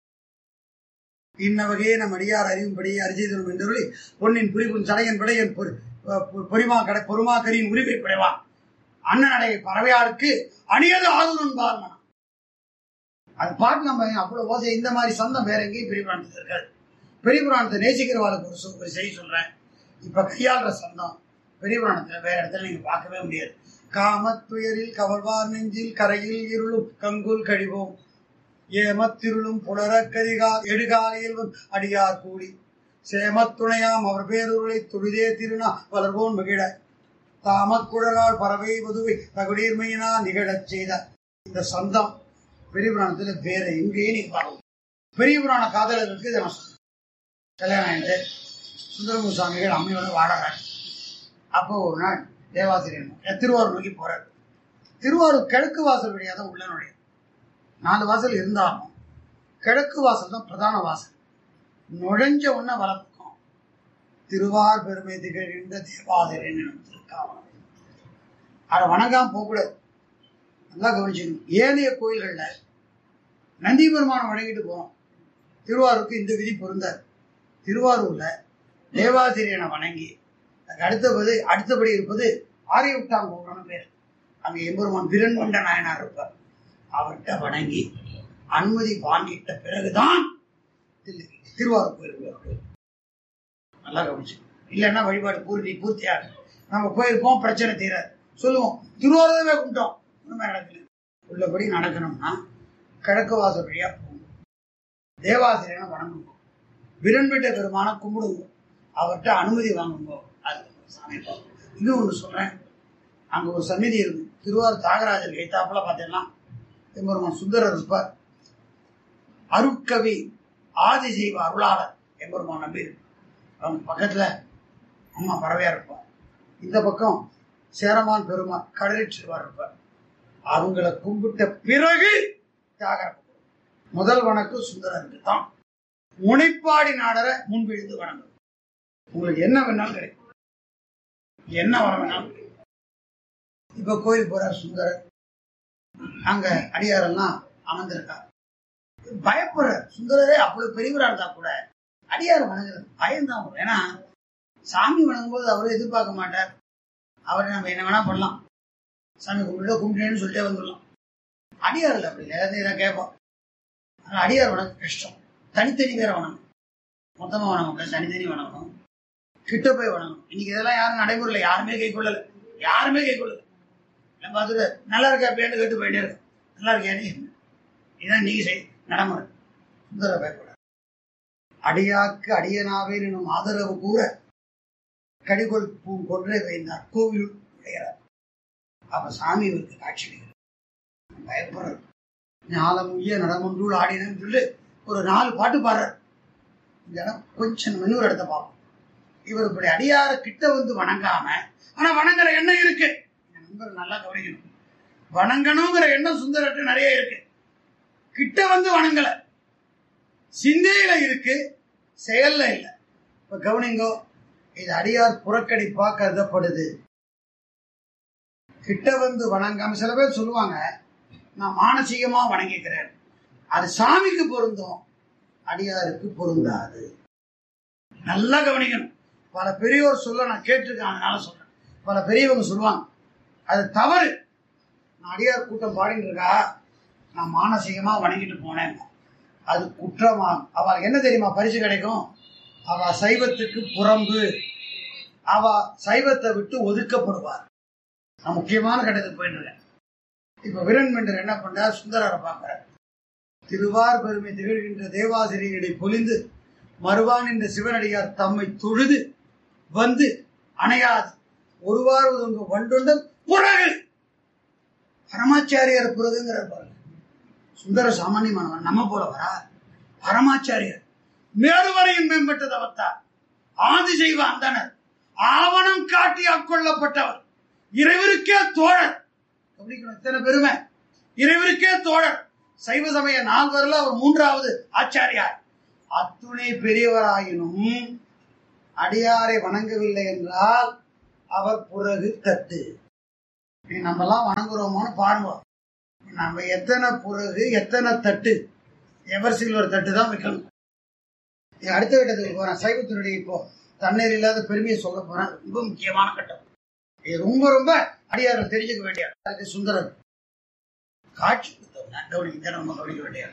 இன்ன வகையே நம் அடியார் அறியும்படி அரிஜிதரும் என்றொழி பொன்னின் புரிவும் சடையன் பிடையன் பொ- பொ- பொறிமா கடை பொறுமா கரியின் உரிமை பிடைவான் அண்ணன் அடைய பறவையாருக்கு அணியது ஆதுரன் பார்மனம் அது பாட்டு நம்ம அவ்வளவு ஓசை இந்த மாதிரி சொந்தம் வேற எங்கேயும் பெரிய புராணத்தில் இருக்காது பெரிய புராணத்தை நேசிக்கிறவாளுக்கு ஒரு சொ- ஒரு செய்தி சொல்றேன் இப்ப கையாளுற சொந்தம் பெரிய புராணத்துல வேற இடத்துல நீங்க பார்க்கவே முடியாது காமத்துயரில் கவல்வார் நெஞ்சில் கரையில் இருளும் கங்குல் கழிவோம் ஏமத்திருளும் புலர கரிகா எடுகாலையில் அடியார் கூடி சேமத்துணையாம் அவர் பேருருளை துடிதே திருநா வளர்வோன் மகிழ தாமக்குழலால் பறவை வதுவை தகுடீர்மையினா நிகழச் செய்த இந்த சொந்தம் பெரிய புராணத்துல வேற எங்கேயும் நீங்க பார்க்கலாம் பெரிய புராண காதலர்களுக்கு இதை நான் சொல்றேன் கல்யாணம் ஆயிட்டு சுந்தரமு சுவாமிகள் அம்மையோட வாடறாங்க அப்போ ஒரு நாள் தேவாசிரியர் திருவாரூர் நோக்கி போறாரு திருவாரூர் கிழக்கு வாசல் வழியாக தான் உள்ள நுழையும் நாலு வாசல் இருந்தாலும் கிழக்கு வாசல் தான் பிரதான வாசல் நுழைஞ்ச உடனே வலப்பக்கம் திருவார் பெருமை திகழ்கின்ற தேவாசிரியன் எனும் திருக்காவலம் அதை வணங்காம போகக்கூடாது நல்லா கவனிச்சுக்கணும் ஏனைய கோயில்கள்ல நந்தி பெருமானை வணங்கிட்டு போறோம் திருவாரூருக்கு இந்த விதி பொருந்தாது திருவாரூர்ல தேவாசிரியனை வணங்கி அதுக்கு அடுத்தபடி அடுத்தபடி இருப்பது ஆரியவிட்டாங்கோன்னு பேர் அங்க எம்பெருமான் விரண்மண்ட நாயனார் இருப்பார் அவர்கிட்ட வணங்கி அனுமதி வாங்கிட்ட பிறகுதான் தில்லை- திருவாரூர் கோயிலுக்கு நல்லா கவனிச்சு இல்லைன்னா வழிபாடு பூர்த்தி பூர்த்தியாக நம்ம போயிருப்போம் பிரச்சனை தீராது சொல்லுவோம் திருவாரூரவே கும்பிட்டோம் ஒண்ணுமே நடக்கல உள்ளபடி நடக்கணும்னா கிழக்கு வாசல் வழியா போகணும் தேவாசிரியனை வணங்குங்க விரண்பிட்ட பெருமான கும்பிடுங்க அவர்கிட்ட அனுமதி வாங்குங்க அது சாமி பார்க்கும். இன்னும் ஒன்று சொல்றேன் அங்க ஒரு சந்நிதி இருக்கும் திருவாரூர் தியாகராஜர் கைத்தாப்புல பார்த்தீங்கன்னா எம்பெருமான் சுந்தரர் இருப்பார் அருட்கவி ஆதி செய்வ அருளாளர் எம்பெருமான் நம்பி இருக்கு அவங்க பக்கத்துல அம்மா பறவையா இருப்பார் இந்த பக்கம் சேரமான் பெருமான் கடலிச்சிருவார் இருப்பார் அவங்கள கும்பிட்ட பிறகு தியாகர் முதல் வணக்கம் சுந்தரருக்கு தான் முனைப்பாடி நாடரை முன்பிழுந்து வணங்கும் உங்களுக்கு என்ன வேணாலும் கிடைக்கும் என்ன வர வேணாலும் கிடைக்கும். இப்ப கோயில் போறார் சுந்தரர் அங்க அடியாரெல்லாம் அமர்ந்திருக்கார் பயப்படுறார் சுந்தரரே அவ்வளவு பெரியவரா இருந்தா கூட அடியார் வணங்குறது பயம்தான் வரும் ஏன்னா சாமி வணங்கும் போது அவரை எதிர்பார்க்க மாட்டார் அவரை நம்ம என்ன வேணா பண்ணலாம் சாமி கும்பிட்டு கும்பிட்டேன்னு சொல்லிட்டே வந்துடலாம் அடியார் இல்லை அப்படி நேரத்தை இதை கேட்போம் ஆனா அடியார் வணங்க கஷ்டம் தனித்தனி வேற வணங்கணும் மொத்தமா வணங்கணும் தனித்தனி வணங்கணும் கிட்ட போய் வணங்கணும் இன்னைக்கு இதெல்லாம் யாரும் நடைமுறையில யாருமே கை கொள்ளல யாருமே கை கொள்ளல நான் பார்த்துட்டு நல்லா இருக்கா அப்படின்னு கேட்டு போயிட்டே இருக்கேன் நல்லா இருக்கியா நீ இதான் நீங்க செய் நடைமுறை சுந்தர பயப்பட அடியாக்கு அடியனாவே எனும் ஆதரவு கூற கடிகொள் பூ கொன்றே வைந்தார் கோவில் நுழைகிறார் அப்ப சாமி இவருக்கு காட்சி அளிக்கிறார். பயப்படுறார் ஞாலம் உய்ய நடமொன்றுள் ஆடினு சொல்லி ஒரு நாலு பாட்டு பாடுறார் இந்த இடம் கொஞ்சம் இன்னொரு இடத்த பார்ப்போம் இவர் இப்படி அடியார கிட்ட வந்து வணங்காம ஆனா வணங்குற எண்ணம் இருக்கு இந்த நண்பர் நல்லா கவனிக்கணும் வணங்கணுங்கிற எண்ணம் சுந்தரட்டு நிறைய இருக்கு கிட்ட வந்து வணங்கல சிந்தையில இருக்கு செயல்ல இல்ல இப்ப கவனிங்கோ இது அடியார் புறக்கணிப்பா கருதப்படுது கிட்ட வந்து வணங்காம சில பேர் சொல்லுவாங்க நான் மானசீகமா வணங்கிக்கிறேன் அது சாமிக்கு பொருந்தும் அடியாருக்கு பொருந்தாது நல்லா கவனிக்கணும் பல பெரியோர் சொல்ல நான் கேட்டிருக்கேன் அதனால சொல்றேன் பல பெரியவங்க சொல்லுவாங்க அது தவறு நான் அடியார் கூட்டம் பாடிட்டு இருக்கா நான் மானசீகமா வணங்கிட்டு போனேன் அது குற்றமாகும் அவளுக்கு என்ன தெரியுமா பரிசு கிடைக்கும் அவ சைவத்துக்கு புறம்பு அவ சைவத்தை விட்டு ஒதுக்கப்படுவார் நான் முக்கியமான கட்டத்துக்கு போயிட்டு இருக்கேன் இப்ப வீரன்மெண்டர் என்ன பண்றார் சுந்தரரை பார்க்கிறார் திருவார் பெருமை திகழ்கின்ற தேவாசிரியரை பொலிந்து மறுவான் என்ற சிவனடியார் தம்மை தொழுது வந்து அணையாது ஒருவார் ஒதுங்கு வண்டுண்டன் புறகு பரமாச்சாரியார் புறகுங்கிறார் பாருங்க சுந்தர சாமானியமானவன் நம்ம போல வரா பரமாச்சாரியர் மேலுவரையும் மேம்பட்ட தவத்தார் ஆதி செய்வ அந்தனர் ஆவணம் காட்டி ஆட்கொள்ளப்பட்டவர் இறைவருக்கே தோழர் கவனிக்கணும் இத்தனை பெருமை இறைவருக்கே தோழர் சைவ சமய நால்வரில் அவர் மூன்றாவது ஆச்சாரியார் அத்துணை பெரியவராயினும் அடியாரை வணங்கவில்லை என்றால் அவர் புறகு தட்டு நீ நம்மலாம் வணங்குறோமோன்னு பாருங்க நம்ம எத்தனை புறகு எத்தனை தட்டு எவர் சில்வர் தட்டு தான் வைக்கணும் இது அடுத்த கட்டத்துக்கு போறேன் சைவத்தினுடைய இப்போ தண்ணீர் இல்லாத பெருமையை சொல்ல போறேன் ரொம்ப முக்கியமான கட்டம் இது ரொம்ப ரொம்ப அடியார்கள் தெரிஞ்சுக்க வேண்டிய அதுக்கு சுந்தரர் காட்சி கொடுத்தவங்க கவனிக்க நம்ம கவனிக்க வேண்டிய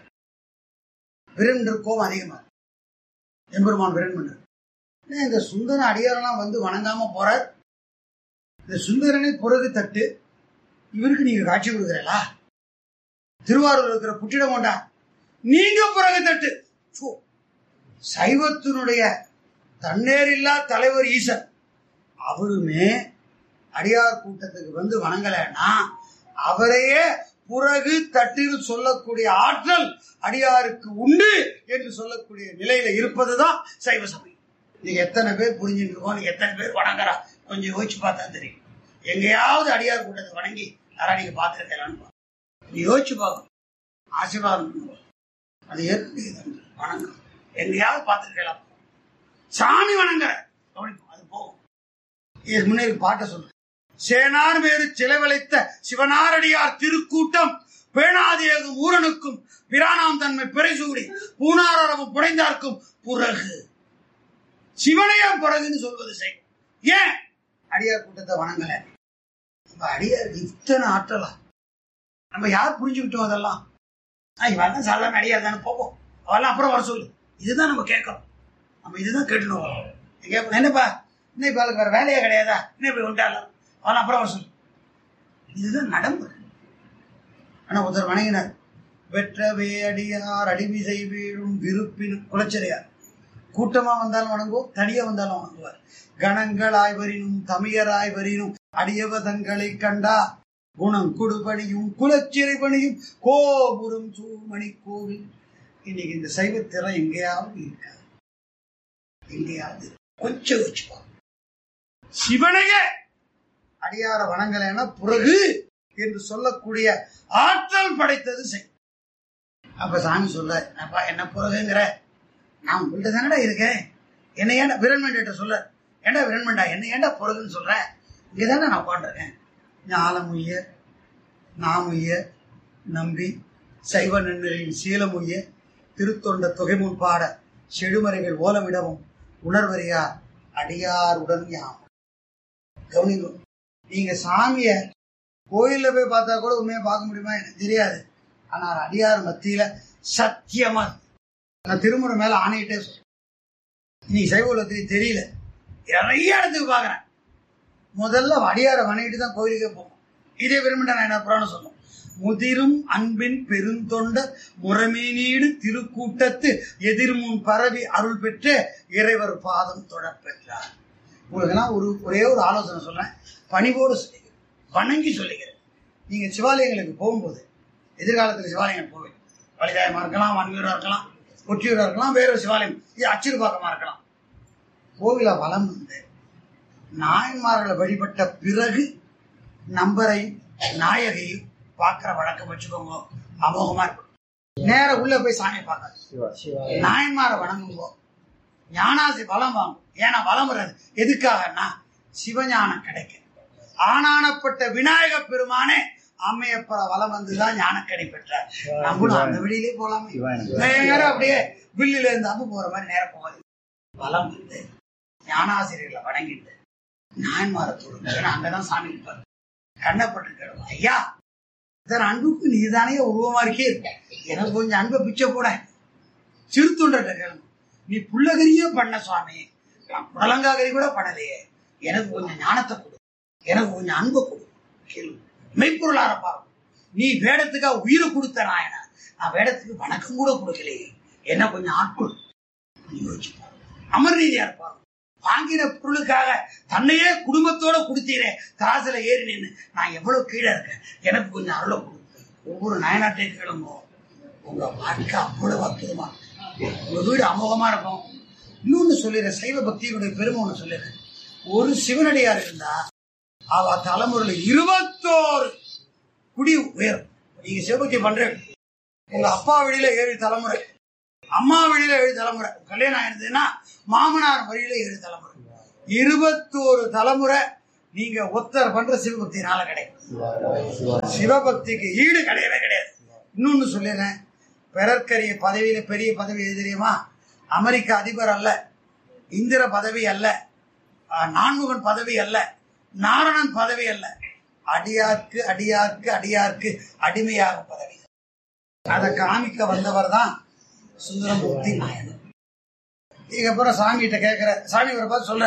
விரண்டு கோபம் அதிகமா இருக்கு. எம்பெருமான் விரன் பண்ணார் ஏன் இந்த சுந்தர அடியாரெல்லாம் வந்து வணங்காம போறார் இந்த சுந்தரனை புறகு தட்டு இவருக்கு நீங்க காட்சி கொடுக்குறீங்களா திருவாரூர் இருக்கிற புட்டிடம் கொண்டா நீங்க பிறகு தட்டு சோ, சைவத்தினுடைய தன்னேரில்லா தலைவர் ஈசன் அவருமே அடியார் கூட்டத்துக்கு வந்து வணங்கலைன்னா அவரையே புறகு தட்டின்னு சொல்லக்கூடிய ஆற்றல் அடியாருக்கு உண்டு என்று சொல்லக்கூடிய நிலையில இருப்பதுதான் சைவ சமயம் நீங்க எத்தனை பேர் புரிஞ்சுட்டு இருக்கோம் நீங்க எத்தனை பேர் வணங்குறா கொஞ்சம் யோசிச்சு பார்த்தா தெரியும் எங்கேயாவது அடியார் கூட்டத்தை வணங்கி யாரா நீங்க பார்த்துருக்கலான்னு நீ யோசிச்சு பார்க்கணும் ஆசீர்வாதம் பண்ணுவோம். அது எப்படி இது? வணக்கம் எங்கேயாவது பார்த்துருக்கலாம் சாமி வணங்குற கவனிக்கும் அது போகும் இதுக்கு முன்னாடி பாட்டை சொல்றேன் சேனார் வேறு சிலைவளைத்த சிவனாரடியார் திருக்கூட்டம் பேணாதியகும் ஊரனுக்கும் பிரானாம் தன்மை பிறைசூடி பூனாரரவும் புடைந்தார்க்கும் புறகு சிவனையே புறகுன்னு சொல்வது செய் ஏன் அடியார் கூட்டத்தை வணங்கல நம்ம அடியார் இத்தனை ஆற்றலா நம்ம யார் புரிஞ்சுக்கிட்டோம் அதெல்லாம் ஆ, இவெல்லாம் சாதாரண அடியார் தானே போவோம் அவெல்லாம் அப்புறம் வர சொல்லு இதுதான் நம்ம கேட்கறோம் நம்ம இதுதான் கேட்டுட்டு வரோம் கேட்போம் என்னப்பா இன்னும் இப்போ அதுக்கு வேற வேலையே கிடையாதா இன்னும் இப்படி உண்டாலும் அவன் அப்புறம் வர சொல்லு இதுதான் நடைமுறை ஆனா ஒருத்தர் வணங்கினார் வெற்றவே அடியார் அடிமிசை வீழும் விருப்பினும் குலச்சரியார் கூட்டமா வந்தாலும் வணங்குவோம் தனியா வந்தாலும் வணங்குவார் கணங்களாய் வரினும் தமியராய் வரினும் அடியவதங்களை கண்டா குணம் குடுபணியும் குலச்சிறை பணியும் கோபுரம் சூமணி கோவில் இன்னைக்கு இந்த சைவத்திறம் எங்கேயாவது இருக்காது எங்கேயாவது இருக்கு. கொஞ்சம் வச்சுப்போம் சிவனையே அடியார வணங்கலைன்னா பிறகு என்று சொல்லக்கூடிய ஆற்றல் படைத்தது செய் அப்ப சாமி சொல்ல அப்பா என்ன பிறகுங்கிற நான் உங்கள்கிட்ட தானடா இருக்கேன் என்ன ஏன்டா விரண்மண்டிட்ட சொல்ல ஏன்டா விரண்மண்டா என்ன ஏன்டா பிறகுன்னு சொல்ற இங்கே தானே நான் உட்காந்துருக்கேன் ஞாலமுய்ய நாமுய்ய நம்பி சைவ நன்னரின் சீலமுய்ய திருத்தொண்ட தொகைமுன் பாட செடுமறைகள் ஓலமிடவும் உணர்வறியார் அடியாருடன் யாம் கவனிங்க நீங்க சாமிய கோயில்ல போய் பார்த்தா கூட உண்மையா பார்க்க முடியுமா எனக்கு தெரியாது ஆனால் அடியார் மத்தியில சத்தியமா இருக்கு. நான் திருமுறை மேல ஆணையிட்டே சொல்றேன் நீ சைவ உலகத்துக்கு தெரியல நிறைய இடத்துக்கு பாக்குறேன் முதல்ல அடியாரை வணங்கிட்டு தான் கோயிலுக்கே போகும் இதே விரும்பிட்ட நான் என்ன புராணம் சொல்லும் முதிரும் அன்பின் பெருந்தொண்ட முறைமீனீடு திருக்கூட்டத்து எதிர்முன் பரவி அருள் பெற்று இறைவர் பாதம் தொடர் பெற்றார் உங்களுக்கெல்லாம் ஒரு ஒரே ஒரு ஆலோசனை சொல்றேன் பணிவோடு சொல்லிக்கிறேன் வணங்கி சொல்லிக்கிறேன் நீங்க சிவாலயங்களுக்கு போகும்போது எதிர்காலத்தில் சிவாலயம் போவேன் வலிதாயமா இருக்கலாம் வன்மீரா இருக்கலாம் ஒற்றியூரா இருக்கலாம் வேற ஒரு சிவாலயம் இது அச்சிறுபாக்கமா இருக்கலாம் கோவில வலம் வந்து நாயன்மார்களை வழிபட்ட பிறகு நம்பரையும் நாயகையும் பார்க்கிற வழக்கம் வச்சுக்கோங்க அமோகமா இருக்கும் நேர உள்ள போய் சாமியை பார்க்காது நாயன்மாரை வணங்குங்கோ ஞானாசி பலம் வாங்கும் ஏன்னா வலம் வர்றது எதுக்காகன்னா சிவஞானம் கிடைக்கும் ஆனானப்பட்ட விநாயக பெருமானே அம்மையப்பர வலம் வந்துதான் ஞானக்கடை பெற்றார் நம்மளும் அந்த வழியிலே போலாமே நேரம் அப்படியே வில்லில இருந்து அம்பு போற மாதிரி நேரம் போகாது வலம் வந்து ஞானாசிரியர்களை வணங்கிட்டு நாயன்மாரத்தோடு ஏன்னா அங்கதான் சாமி இருப்பார் கண்ணப்பட்டு கிடக்கும் ஐயா இத்தனை அன்புக்கு நீதானே உருவமா இருக்கே எனக்கு கொஞ்சம் அன்பை பிச்சை போட சிறு தொண்டர்கிட்ட கேளுங்க நீ புள்ளகரியே பண்ண சுவாமி நான் புடலங்காகரி கூட பண்ணலையே எனக்கு கொஞ்சம் ஞானத்தை கொடு எனக்கு கொஞ்சம் அன்பை கொடு கேளு மெய்ப்பொருளார பாருங்க நீ வேடத்துக்கா உயிரை கொடுத்த நாயனா நான் வேடத்துக்கு வணக்கம் கூட கொடுக்கலையே என்ன கொஞ்சம் ஆட்கொள் நீ யோசிச்சு பாரு. அமர்நீதியா இருப்பாரு வாங்கின பொருளுக்காக தன்னையே குடும்பத்தோட கொடுத்தீரே காசுல ஏறி நின்று நான் எவ்வளவு கீழே இருக்கேன் எனக்கு கொஞ்சம் அருளை கொடுத்து ஒவ்வொரு நயனாட்டையும் கேளுங்க உங்க வாழ்க்கை அவ்வளவு அற்புதமா இருக்கும். உங்க வீடு அமோகமா இருக்கும் இன்னொன்னு சொல்லிடுறேன் சைவ பக்தியினுடைய பெருமை ஒண்ணு சொல்லிடுறேன் ஒரு சிவனடியார் இருந்தா அவ தலைமுறையில இருபத்தோரு குடி உயரும் நீங்க சிவபக்தி பண்றீங்க உங்க அப்பா வழியில ஏழு தலைமுறை அம்மா வழியில ஏழு தலைமுறை கல்யாணம் ஆயிருந்ததுன்னா மாமனார் வழியில ஏழு தலைமுறை இருபத்தோரு தலைமுறை நீங்க ஒத்தர் பண்ற சிவபக்தினால கிடைக்கும் சிவபக்திக்கு ஈடு கிடையவே கிடையாது இன்னொன்னு சொல்லிடுறேன் பிறர்க்கரிய பதவியில பெரிய பதவி எது தெரியுமா அமெரிக்க அதிபர் அல்ல இந்திர பதவி அல்ல அஹ், நான்முகன் பதவி அல்ல நாரணன் பதவி அல்ல அடியார்க்கு அடியார்க்கு அடியார்க்கு அடிமையாகும் பதவி அதை காமிக்க வந்தவர் தான் சுந்தரமூர்த்தி நாயனர் நீங்க அப்புறம் சாமிகிட்ட கேட்கிற சாமி இவரை பார்த்து சொல்ற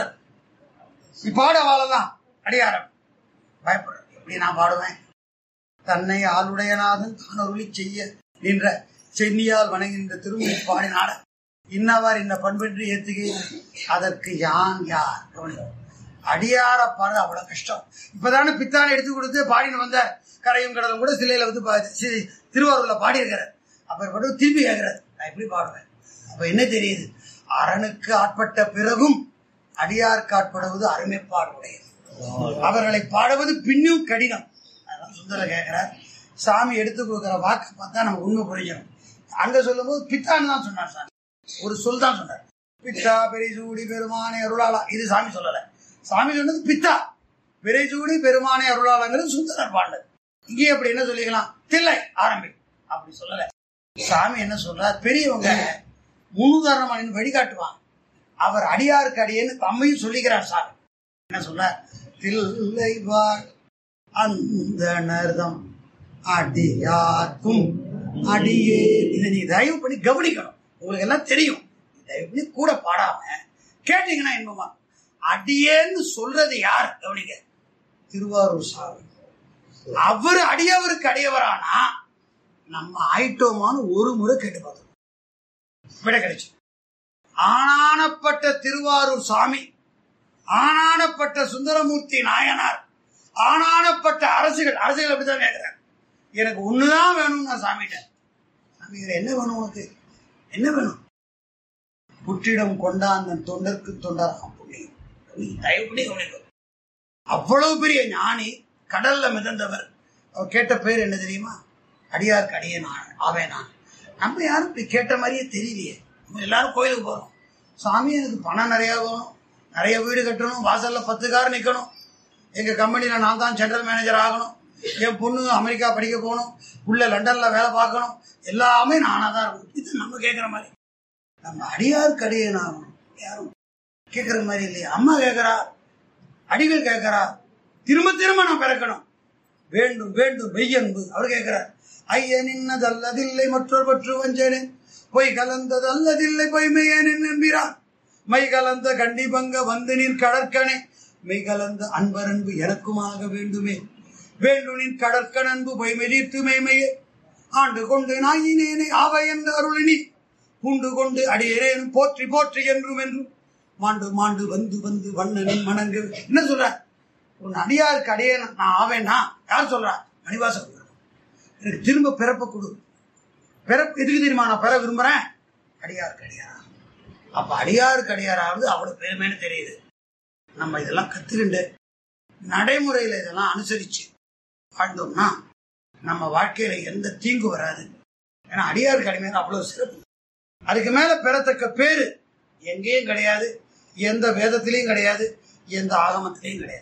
நீ பாட வாழலாம் அடியாரம் பயப்படுற எப்படி நான் பாடுவேன் தன்னை ஆளுடையநாதன் தானொருளி செய்ய நின்ற சென்னியால் வணங்குகின்ற திருமணி பாடினாட இன்னவார் இந்த பண்பின்றி ஏத்துகை அதற்கு யான் யார் கவனிங்க. அடியார பாடு அவ்வளவு கஷ்டம் இப்பதானே பித்தானை எடுத்து கொடுத்து பாடின்னு வந்த கரையும் கடலும் கூட சிலையில வந்து பா- சி- திருவாரூர்ல பாடியிருக்கிறார் அப்ப மட்டும் திரும்பி கேட்கிறார் நான் எப்படி பாடுவேன் அப்ப என்ன தெரியுது அரணுக்கு ஆட்பட்ட பிறகும் அடியாருக்கு ஆட்படுவது அருமைப்பாடு உடையது அவர்களை பாடுவது பின்னும் கடினம் அதான் சுந்தர கேட்கிறார் சாமி எடுத்து கொடுக்கிற வாக்கு பார்த்தா நமக்கு உண்மை புரிஞ்சிடும் அங்க சொல்லும்போது பித்தான்னு தான் சொன்னார் சாமி ஒரு சொல் தான் சொன்னார் பித்தா பெரிசூடி பெருமானே அருளாளா இது சாமி சொல்லல சாமி சொன்னது பித்தா பெரிசூடி பெருமானே அருளாளாங்கிறது சுந்தரர் பாண்டது இங்கே அப்படி என்ன சொல்லிக்கலாம் தில்லை ஆரம்பி அப்படி சொல்லல சாமி என்ன சொல்றார் பெரியவங்க முன்னுதாரணமான வழிகாட்டுவாங்க அவர் அடியாருக்கு அடியேன்னு தம்மையும் சொல்லிக்கிறார் சாமி என்ன சொல்றார் தில்லை வாழ் அந்த நர்தம் அடியார்க்கும் அடியே இதை நீ தயவு பண்ணி கவனிக்கணும் உங்களுக்கு எல்லாம் தெரியும் தயவு பண்ணி கூட பாடாம கேட்டீங்கன்னா இன்பமா அடியேன்னு சொல்றது யார் கவனிக்க திருவாரூர் சாமி அவர் அடியவருக்கு அடியவரானா நம்ம ஆயிட்டோமான்னு ஒரு முறை கேட்டு பார்த்தோம் விட கிடைச்சு ஆனானப்பட்ட திருவாரூர் சாமி ஆனானப்பட்ட சுந்தரமூர்த்தி நாயனார் ஆனானப்பட்ட அரசுகள் அரசுகள் அப்படிதான் கேட்கிறாங்க எனக்கு ஒண்ணுதான் வேணும் நான் சாமிகிட்ட சாமி இதுல என்ன வேணும் உனக்கு என்ன வேணும் புற்றிடம் கொண்டாந்தன் தொண்டருக்கு தொண்டராம் புண்ணியம் நீ தயவு பண்ணி கவனிக்கணும். அவ்வளவு பெரிய ஞானி கடல்ல மிதந்தவர் அவர் கேட்ட பேர் என்ன தெரியுமா அடியாருக்கு அடியே நான் ஆவே நான் நம்ம யாரும் இப்படி கேட்ட மாதிரியே தெரியலையே நம்ம எல்லாரும் கோயிலுக்கு போறோம் சாமி எனக்கு பணம் நிறைய வேணும் நிறைய வீடு கட்டணும் வாசல்ல பத்து கார் நிக்கணும் எங்க கம்பெனில நான் தான் ஜெனரல் மேனேஜர் ஆகணும் என் பொண்ணு அமெரிக்கா படிக்க போகணும் உள்ள லண்டன்ல வேலை பார்க்கணும் எல்லாமே நானா தான் இருக்கணும் இது நம்ம கேட்குற மாதிரி நம்ம அடியாருக்கு அடியேன் ஆகணும் யாரும் கேட்குற மாதிரி இல்லையா அம்மா கேட்கறா அடிகள் கேட்கறா திரும்ப திரும்ப நான் பிறக்கணும் வேண்டும் வேண்டும் மெய்யன்பு அவர் கேட்கிறார் ஐயன் இன்னதல்லதில்லை மற்றொரு பற்று வஞ்சனேன் பொய் கலந்தது அல்லதில்லை பொய்மையேன் என்பிறார் மை கலந்த கண்டிபங்க வந்து நின் கடற்கனே மெய் கலந்த அன்பரன்பு எனக்குமாக வேண்டுமே வேண்டுனின் கடற்கன் அன்பு பொய்மெதிர்த்து மெய்மையே ஆண்டு கொண்டு நாயினேனை ஆவை என்ற அருளினி பூண்டு கொண்டு அடியேனும் போற்றி போற்றி என்றும் என்றும் மாண்டு மாண்டு வந்து வந்து வண்ணனின் மணங்கு என்ன சொல்ற உன் அடியாருக்கு அடியே நான் ஆவேனா யார் சொல்றா மணிவாசன் சொல்றான். எனக்கு திரும்ப பிறப்ப கொடு பிறப்பு எதுக்கு தெரியுமா நான் பெற விரும்புறேன் அடியாருக்கு அடியாரா அப்ப அடியாருக்கு அடியாராவது அவ்வளவு பெருமைன்னு தெரியுது நம்ம இதெல்லாம் கத்துக்கிண்டு நடைமுறையில இதெல்லாம் அனுசரிச்சு வாழ்ந்தோம்னா நம்ம வாழ்க்கையில எந்த தீங்கு வராது ஏன்னா அடியாருக்கு அடிமையான அவ்வளவு சிறப்பு அதுக்கு மேல பெறத்தக்க பேரு எங்கேயும் கிடையாது எந்த வேதத்திலையும் கிடையாது எந்த ஆகமத்திலையும் கிடையாது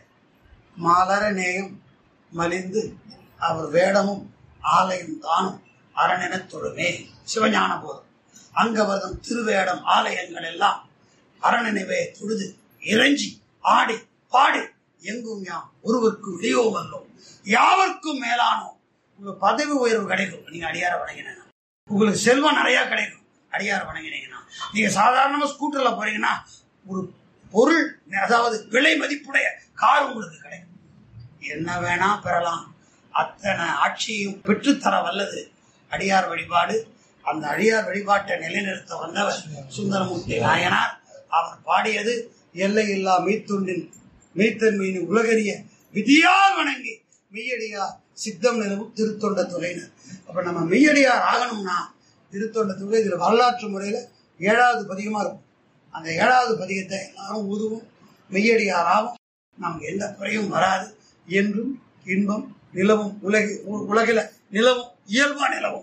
மாலர நேயம் மலிந்து அவர் வேடமும் ஆலயம் தானும் அரணென தொழுமே சிவஞான போதும் அங்கவதம் திருவேடம் ஆலயங்கள் எல்லாம் அரணினவே தொழுது இறைஞ்சி ஆடி பாடி எங்கும் யாம் ஒருவருக்கு வெளியோ வல்லோம் யாவர்க்கும் மேலானோ உங்களுக்கு பதவி உயர்வு கிடைக்கும் நீங்க அடியார வணங்கினா உங்களுக்கு செல்வம் நிறைய கிடைக்கும் அடியார வணங்கினீங்கன்னா நீங்க சாதாரணமா ஸ்கூட்டர்ல போறீங்கன்னா ஒரு பொருள் அதாவது விலை மதிப்புடைய கார் உங்களுக்கு கிடைக்கும் என்ன வேணா பெறலாம் அத்தனை ஆட்சியையும் பெற்றுத்தர வல்லது அடியார் வழிபாடு அந்த அடியார் வழிபாட்டை நிலைநிறுத்த வந்தவர் சுந்தரமூர்த்தி நாயனார் அவர் பாடியது எல்லையில்லா மெய்த்துண்டின் மெய்த்தன்மையின் உலகறிய விதியால் வணங்கி மெய்யடியார் சித்தம் நிலவும் திருத்தொண்ட துறையினர் அப்ப நம்ம மெய்யடியார் ஆகணும்னா திருத்தொண்ட துறை இதுல வரலாற்று முறையில ஏழாவது பதிகமா இருக்கும் அந்த ஏழாவது பதிகத்தை எல்லாரும் உருவும் மெய்யடியாராகும் நமக்கு எந்த குறையும் வராது என்றும் இன்பம் நிலவும் உலக உலகில நிலவும் இயல்பா நிலவும்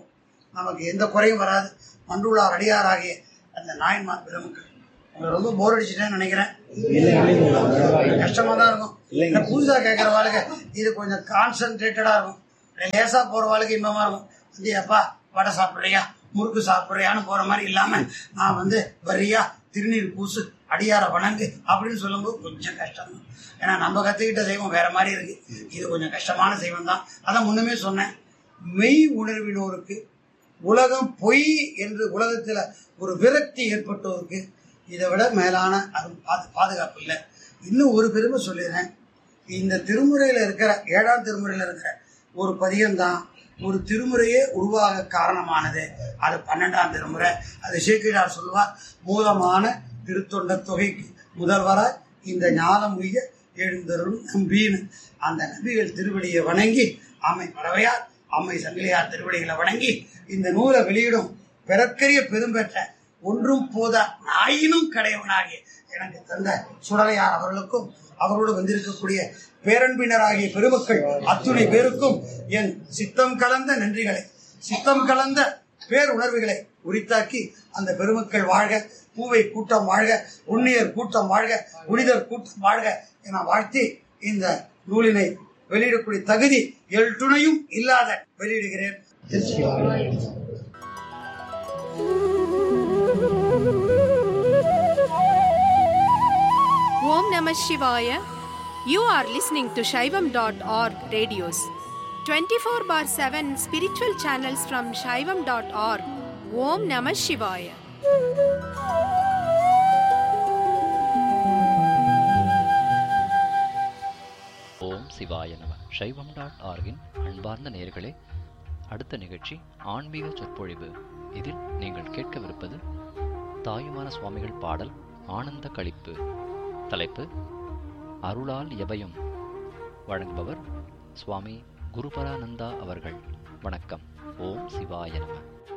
நமக்கு எந்த குறையும் வராது மன்றுள்ளார் அடியாராகிய அந்த நாயன்மார் பெருமக்கள் உங்களை ரொம்ப போர் அடிச்சுட்டேன்னு நினைக்கிறேன் கஷ்டமா தான் இருக்கும் இல்லை புதுசா கேட்குற வாழ்க்கை இது கொஞ்சம் கான்சென்ட்ரேட்டடா இருக்கும் லேசா போற வாழ்க்கை இன்பமா இருக்கும் வந்து எப்பா வடை சாப்பிட்றியா முறுக்கு சாப்பிட்றியான்னு போற மாதிரி இல்லாம நான் வந்து வரியா திருநீர் பூசு அடியார வணங்கு அப்படின்னு சொல்லும்போது கொஞ்சம் கஷ்டம் தான் ஏன்னா நம்ம கத்துக்கிட்ட தெய்வம் வேற மாதிரி இருக்கு இது கொஞ்சம் கஷ்டமான தெய்வம் தான் அதான் முன்னமே சொன்னேன் மெய் உணர்வினோருக்கு உலகம் பொய் என்று உலகத்துல ஒரு விரக்தி ஏற்பட்டோருக்கு இதை விட மேலான அது பாது பாதுகாப்பு இல்லை இன்னும் ஒரு பெருமை சொல்லிடுறேன் இந்த திருமுறையில இருக்கிற ஏழாம் திருமுறையில இருக்கிற ஒரு பதியம் தான் ஒரு திருமுறையே உருவாக காரணமானது அது பன்னெண்டாம் திருமுறை அது சேக்கிழார் சொல்வார் மூலமான திருத்தொண்ட தொகைக்கு முதல்வராய் இந்த ஞானம் உய்ய எழுந்தருள் நம்பின்னு அந்த நபிகள் திருவடியை வணங்கி அம்மை பறவையார் அம்மை சங்கிலியார் திருவடிகளை வணங்கி இந்த நூலை வெளியிடும் பிறக்கரிய பெரும்பெற்ற ஒன்றும் போதா நாயினும் கடையவனாகிய எனக்கு தந்த சுடலையார் அவர்களுக்கும் அவரோடு வந்திருக்கக்கூடிய பேரன்பினராகிய பெருமக்கள் அத்துணை பேருக்கும் என் சித்தம் கலந்த நன்றிகளை சித்தம் கலந்த பேருணர்வுகளை உரித்தாக்கி அந்த பெருமக்கள் வாழ்க பூவை கூட்டம் வாழ்க உன்னியர் கூட்டம் வாழ்க புனிதர் கூட்டம் வாழ்க என வாழ்த்தி இந்த நூலினை வெளியிடக்கூடிய தகுதி எல் துணையும் இல்லாத வெளியிடுகிறேன் Om Namah Shivaya. You are listening to Shaivam.org radios. 24 bar 7 spiritual channels from Shaivam.org. Om Namah Shivaya. ஓம் சிவாய நம சைவம் டாட் ஆர்கின் அன்பார்ந்த நேயர்களே அடுத்த நிகழ்ச்சி ஆன்மீக சொற்பொழிவு இதில் நீங்கள் கேட்கவிருப்பது தாயுமான சுவாமிகள் பாடல் ஆனந்த களிப்பு தலைப்பு அருளால் எபயம் வழங்குபவர் சுவாமி குருபரானந்தா அவர்கள் வணக்கம் ஓம் சிவாய நம